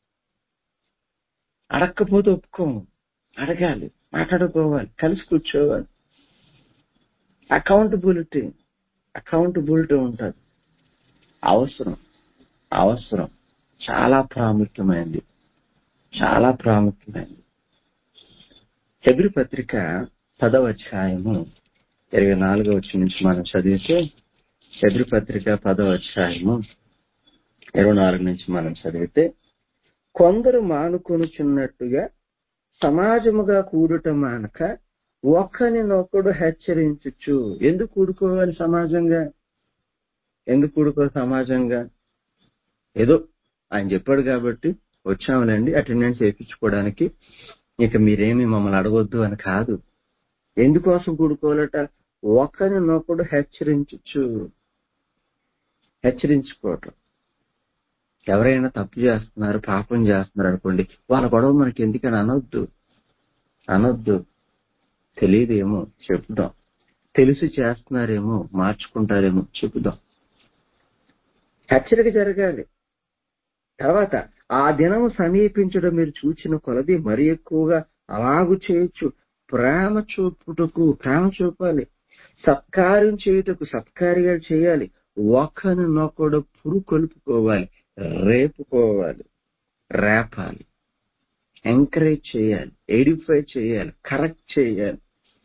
అడగకపోతే ఒప్పుకోము అడగాలి మాట్లాడుకోవాలి కలిసి కూర్చోవాలి అకౌంటబిలిటీ అకౌంటబిలిటీ ఉంటుంది అవసరం అవసరం చాలా ప్రాముఖ్యమైనది చాలా ప్రాముఖ్యమైనది హెబ్రి పత్రిక పదవ అధ్యాయము ఇరవై నాలుగో వచ్చి నుంచి మనం చదివితే హెబ్రి పత్రిక పదవ అధ్యాయము ఇరవై నాలుగు నుంచి మనం చదివితే కొందరు మానుకొనుచున్నట్టుగా సమాజముగా కూడుట మానక ఒకరినొకడు హెచ్చరించుచు ఎందుకు కూడుకోవాలి సమాజంగా ఎందుకు కూడుకో సమాజంగా ఏదో ఆయన చెప్పాడు కాబట్టి వచ్చాములేండి అటెండెన్స్ వేయించుకోవడానికి ఇక మీరేమి మమ్మల్ని అడగొద్దు అని కాదు ఎందుకోసం కూడుకోవాలట ఒకరినొకడు హెచ్చరించచ్చు హెచ్చరించుకోవటం ఎవరైనా తప్పు చేస్తున్నారు పాపం చేస్తున్నారు అనుకోండి వాళ్ళ గొడవ మనకి ఎందుకని అనొద్దు అనొద్దు తెలియదేమో చెప్దాం తెలిసి చేస్తున్నారేమో మార్చుకుంటారేమో చెబుదాం హెచ్చరిక జరగాలి తర్వాత ఆ దినము సమీపించడం మీరు చూచిన కొలది మరి ఎక్కువగా అలాగు చేయొచ్చు ప్రేమ చూపుటకు ప్రేమ చూపాలి సత్కార్యం చేయుటకు సత్కార్యాలు చేయాలి ఒకరినొకడు పురు కొలుపుకోవాలి రేపుకోవాలి రేపాలి ఎంకరేజ్ చేయాలి ఎడిఫై చేయాలి కరెక్ట్ చేయాలి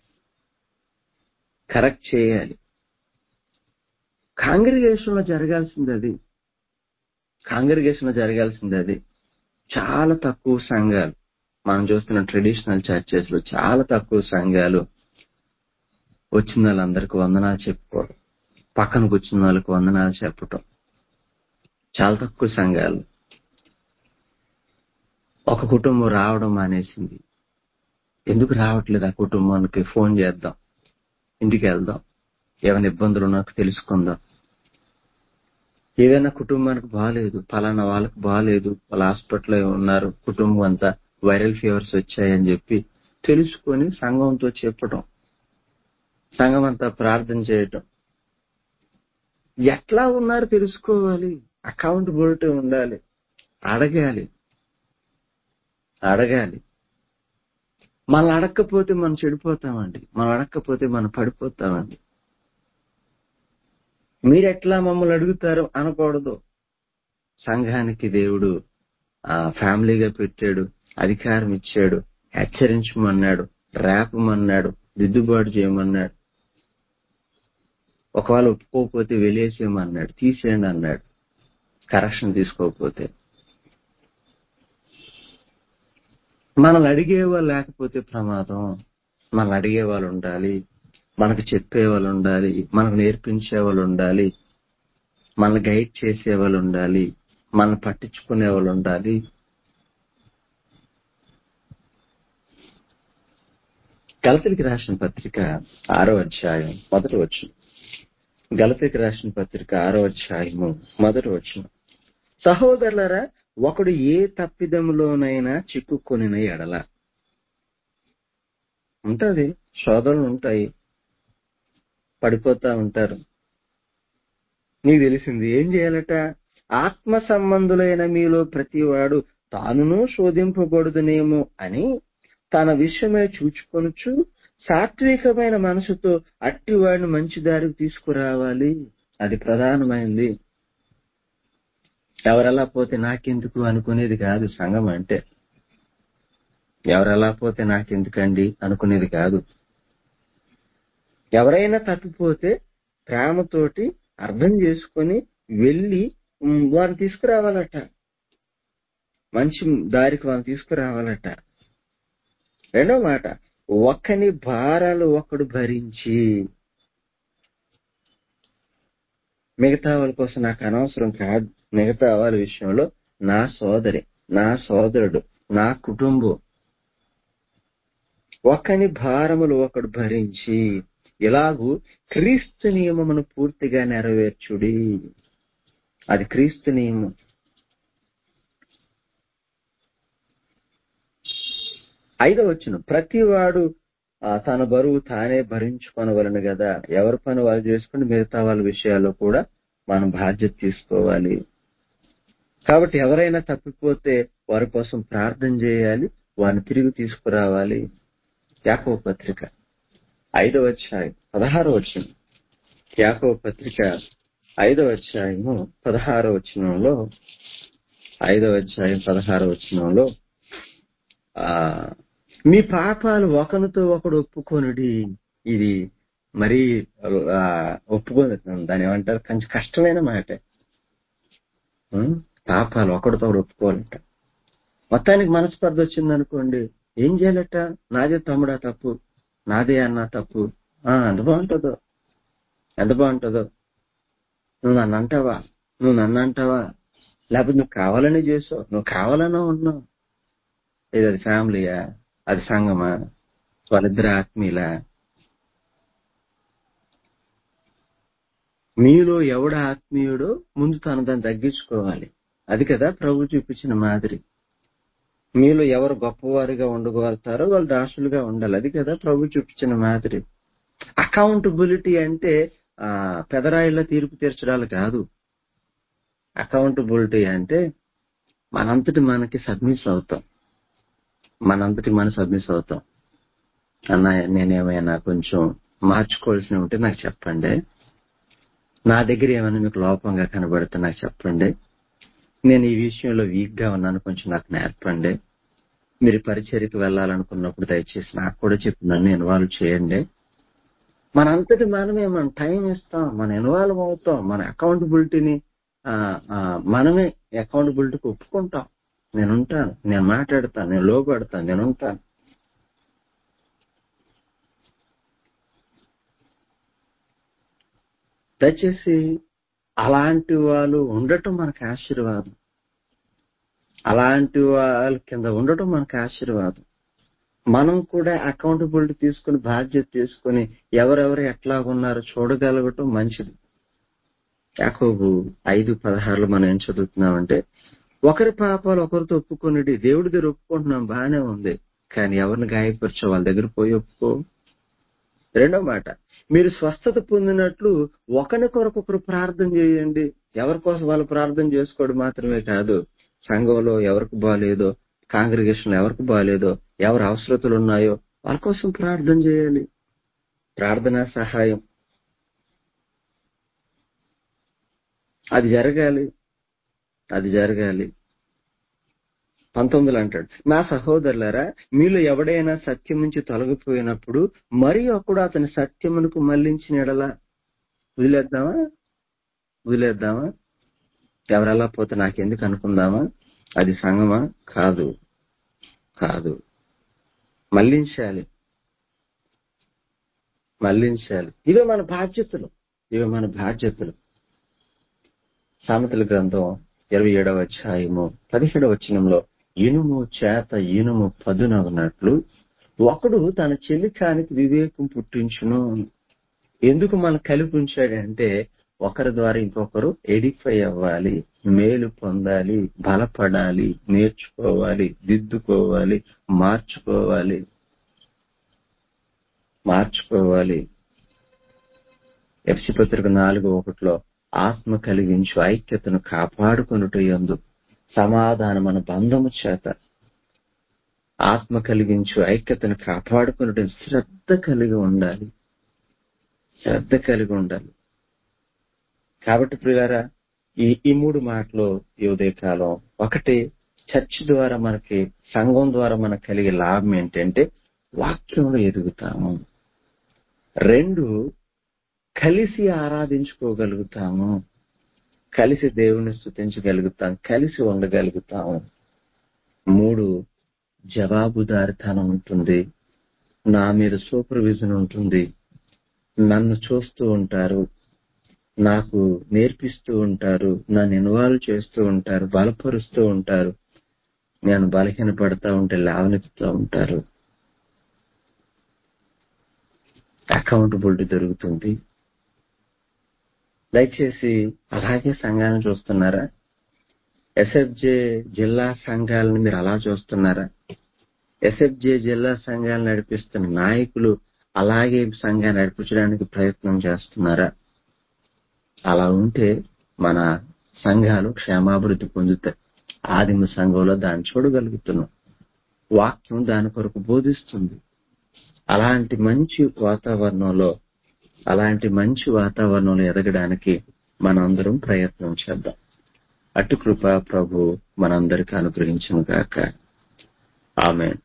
కరెక్ట్ చేయాలి కాంగ్రిగేషన్ లో జరగాల్సింది అది కాంగ్రిగేషన్ లో జరగాల్సింది అది చాలా తక్కువ సంఘాలు మనం చూస్తున్న ట్రెడిషనల్ చర్చెస్ లో చాలా తక్కువ సంఘాలు వచ్చిన వాళ్ళందరికీ వందనాలు చెప్పుకోవడం పక్కన కూర్చున్న వాళ్ళకి వందనాలు చెప్పటం చాలా తక్కువ సంఘాలు ఒక కుటుంబం రావడం మానేసింది ఎందుకు రావట్లేదు ఆ కుటుంబానికి ఫోన్ చేద్దాం ఇంటికి వెళ్దాం ఏమైనా ఇబ్బందులు ఉన్నాక తెలుసుకుందాం ఏదైనా కుటుంబానికి బాగాలేదు పలానా వాళ్ళకి బాగాలేదు వాళ్ళ హాస్పిటల్లో ఉన్నారు కుటుంబం అంతా వైరల్ ఫీవర్స్ వచ్చాయని చెప్పి తెలుసుకొని సంఘంతో చెప్పటం సంఘం అంతా ప్రార్థన చేయటం ఎట్లా ఉన్నారు తెలుసుకోవాలి అకౌంటబిలిటీ ఉండాలి అడగాలి అడగాలి మనం అడగకపోతే మనం చెడిపోతామండి మనం అడగకపోతే మనం పడిపోతామండి మీరు ఎట్లా మమ్మల్ని అడుగుతారు అనకూడదు సంఘానికి దేవుడు ఆ ఫ్యామిలీగా పెట్టాడు అధికారం ఇచ్చాడు హెచ్చరించమన్నాడు రేపమన్నాడు దిద్దుబాటు చేయమన్నాడు ఒకవేళ ఒప్పుకోకపోతే వెలేసేయమన్నాడు తీసేయండి అన్నాడు కరెక్షన్ తీసుకోకపోతే మనల్ని అడిగేవాళ్ళు లేకపోతే ప్రమాదం మనల్ని అడిగే వాళ్ళు ఉండాలి మనకు చెప్పే వాళ్ళు ఉండాలి మనకు నేర్పించే వాళ్ళు ఉండాలి మనల్ని గైడ్ చేసే వాళ్ళు ఉండాలి మనల్ని పట్టించుకునే వాళ్ళు ఉండాలి గలతరికి రాసిన పత్రిక ఆరో అధ్యాయం మొదటి వచ్చు గలతరికి రాసిన పత్రిక ఆరో అధ్యాయము మొదటి వచ్చు సహోదరులరా ఒకడు ఏ తప్పిదములోనైనా చిక్కుకొని ఎడల ఉంటది శోధనలు ఉంటాయి పడిపోతా ఉంటారు నీకు తెలిసింది ఏం చేయాలట ఆత్మ సంబంధులైన మీలో ప్రతివాడు తానును శోధింపబడుదునేమో అని తన విషయమే చూచుకొనుచు సాత్వికమైన మనసుతో అట్టివాడిని మంచి దారికి తీసుకురావాలి అది ప్రధానమైంది ఎవరెలా పోతే నాకెందుకు అనుకునేది కాదు సంఘం అంటే ఎవరెలా పోతే నాకెందుకండి అనుకునేది కాదు ఎవరైనా తప్పిపోతే ప్రేమతోటి అర్థం చేసుకొని వెళ్ళి వారిని తీసుకురావాలట మంచి దారికి వారిని తీసుకురావాలట రెండో మాట ఒకని భారాలు ఒకడు భరించి మిగతా వాళ్ళ కోసం నాకు అనవసరం కాదు మిగతా వాళ్ళ విషయంలో నా సోదరి నా సోదరుడు నా కుటుంబం ఒకని భారములు ఒకడు భరించి ఇలాగూ క్రీస్తు నియమమును పూర్తిగా నెరవేర్చుడి అది క్రీస్తు నియమం ఐదో వచ్చిన ప్రతివాడు తన బరువు తానే భరించుకొనవలను కదా ఎవరి పని వాళ్ళు చేసుకుని మిగతా వాళ్ళ విషయాల్లో కూడా మనం బాధ్యత తీసుకోవాలి కాబట్టి ఎవరైనా తప్పిపోతే వారి కోసం ప్రార్థన చేయాలి వారిని తిరిగి తీసుకురావాలి యాకో పత్రిక ఐదవ అధ్యాయం పదహారో వచ్చిన యాకో పత్రిక ఐదవ అధ్యాయము పదహారో వచనంలో ఐదవ అధ్యాయం పదహారో వచనంలో ఆ మీ పాపాలు ఒకరితో ఒకడు ఒప్పుకొనుడి ఇది మరి ఆ, ఒప్పుకొని దాని ఏమంటారు కొంచెం కష్టమైన మాట ఉం? పాపాలు ఒకడితో ఒకడు ఒప్పుకోవాలంట మొత్తానికి మనస్పర్ధ వచ్చింది అనుకోండి ఏం చేయాలట నాదే తమ్ముడా తప్పు నాదే అన్న తప్పు ఆ ఎంత బాగుంటుందో ఎంత బాగుంటుందో నువ్వు నన్ను అంటావా నువ్వు నన్ను అంటావా లేకపోతే నువ్వు కావాలని చేసావు నువ్వు కావాలనో ఉన్నావు ఇది అది ఫ్యామిలీయా అది సంగమా వాళ్ళిద్దరు ఆత్మీయులా మీలో ఎవడ ఆత్మీయుడో ముందు తను దాన్ని తగ్గించుకోవాలి అది కదా ప్రభు చూపించిన మాదిరి మీలో ఎవరు గొప్పవారిగా ఉండగలుగుతారో వాళ్ళు దాసులుగా ఉండాలి అది కదా ప్రభు చూపించిన మాదిరి అకౌంటబిలిటీ అంటే ఆ పెదరాయిల తీర్పు తీర్చడాలు కాదు అకౌంటబిలిటీ అంటే మనంతటి మనకి సబ్మిస్ అవుతాం మనంతటి మన సబ్మిస్ అవుతాం అన్న నేనేమైనా కొంచెం మార్చుకోవాల్సిన ఉంటే నాకు చెప్పండి నా దగ్గర ఏమైనా మీకు లోపంగా కనబడితే నాకు చెప్పండి నేను ఈ విషయంలో వీక్ గా ఉన్నాను కొంచెం నాకు నేర్పండి మీరు పరిచర్యకి వెళ్ళాలనుకున్నప్పుడు దయచేసి నాకు కూడా చెప్పి నన్ను ఇన్వాల్వ్ చేయండి మనంతటి మనమే మనం టైం ఇస్తాం మన ఇన్వాల్వ్ అవుతాం మన అకౌంటబిలిటీని మనమే అకౌంటబిలిటీకి ఒప్పుకుంటాం నేను ఉంటాను నేను మాట్లాడతాను నేను లోపడతాను నేను ఉంటాను దయచేసి అలాంటి వాళ్ళు ఉండటం మనకు ఆశీర్వాదం అలాంటి వాళ్ళ కింద ఉండటం మనకు ఆశీర్వాదం మనం కూడా అకౌంటబిలిటీ తీసుకుని బాధ్యత తీసుకుని ఎవరెవరు ఎట్లా ఉన్నారో చూడగలగటం మంచిది యాకోబు ఐదు పదహారులో మనం ఏం చదువుతున్నామంటే ఒకరి పాపాలు ఒకరితో ఒప్పుకొనిడి దేవుడి దగ్గర ఒప్పుకుంటున్నాం బాగానే ఉంది కానీ ఎవరిని గాయపరిచో వాళ్ళ దగ్గర పోయి ఒప్పుకో రెండో మాట మీరు స్వస్థత పొందినట్లు ఒకరి కొరకు ఒకరు ప్రార్థన చేయండి ఎవరి కోసం వాళ్ళు ప్రార్థన చేసుకోవడం మాత్రమే కాదు సంఘంలో ఎవరికి బాగాలేదో కాంగ్రిగేషన్ ఎవరికి బాగాలేదో ఎవరు అవసరతలు ఉన్నాయో వాళ్ళ కోసం ప్రార్థన చేయాలి ప్రార్థనా సహాయం అది జరగాలి అది జరగాలి పంతొమ్మిదిలో అంటాడు నా సహోదరులారా మీలో ఎవడైనా సత్యం నుంచి తొలగిపోయినప్పుడు మరి ఒకడు అతని సత్యమునకు మళ్లించిన ఎడలా వదిలేద్దామా వదిలేద్దామా ఎవరెలా పోతే నాకెందుకు అనుకుందామా అది సంగమా కాదు కాదు మళ్లించాలి మళ్లించాలి ఇవే మన బాధ్యతలు ఇవే మన బాధ్యతలు సామెతల గ్రంథం ఇరవై ఏడవ అధ్యాయము పదిహేడవ వచనంలో ఇనుము చేత ఇనుము పదునగునట్లు ఒకడు తన చెల్లికానికి వివేకం పుట్టించును ఎందుకు మన కలిపి ఉంచాడంటే ఒకరి ద్వారా ఇంకొకరు ఎడిఫై అవ్వాలి మేలు పొందాలి బలపడాలి నేర్చుకోవాలి దిద్దుకోవాలి మార్చుకోవాలి మార్చుకోవాలి ఎఫ్సి పత్రిక నాలుగు ఒకటిలో ఆత్మ కలిగించు ఐక్యతను కాపాడుకొనుట ఎందు సమాధానమైన బంధము చేత ఆత్మ కలిగించు ఐక్యతను కాపాడుకున్నట్టు శ్రద్ధ కలిగి ఉండాలి శ్రద్ధ కలిగి ఉండాలి కాబట్టి ప్రియారా ఈ ఈ మూడు మాటలు ఈ ఉదయకాలం ఒకటి చర్చ్ ద్వారా మనకి సంఘం ద్వారా మనకు కలిగే లాభం ఏంటంటే వాక్యంలో ఎదుగుతాము రెండు కలిసి ఆరాధించుకోగలుగుతాము కలిసి దేవుని స్థుతించగలుగుతాం కలిసి ఉండగలుగుతాము మూడు జవాబుదారితనం ఉంటుంది నా మీద సూపర్విజన్ ఉంటుంది నన్ను చూస్తూ ఉంటారు నాకు నేర్పిస్తూ ఉంటారు నన్ను ఇన్వాల్వ్ చేస్తూ ఉంటారు బలపరుస్తూ ఉంటారు నేను బలహీనపడతా ఉంటే లేవనెత్తుతూ ఉంటారు అకౌంటబిలిటీ దొరుకుతుంది దయచేసి అలాగే సంఘాలను చూస్తున్నారా ఎస్ఎఫ్జే జిల్లా సంఘాలను మీరు అలా చూస్తున్నారా ఎస్ఎఫ్జే జిల్లా సంఘాలు నడిపిస్తున్న నాయకులు అలాగే సంఘాన్ని నడిపించడానికి ప్రయత్నం చేస్తున్నారా అలా ఉంటే మన సంఘాలు క్షేమాభివృద్ధి పొందుతాయి ఆదిమ సంఘంలో దాన్ని చూడగలుగుతున్నాం వాక్యం దాని కొరకు బోధిస్తుంది అలాంటి మంచి వాతావరణంలో అలాంటి మంచి వాతావరణంలో ఎదగడానికి మనందరం ప్రయత్నం చేద్దాం అటు కృప ప్రభు మనందరికీ అనుగ్రహించను గాక ఆమె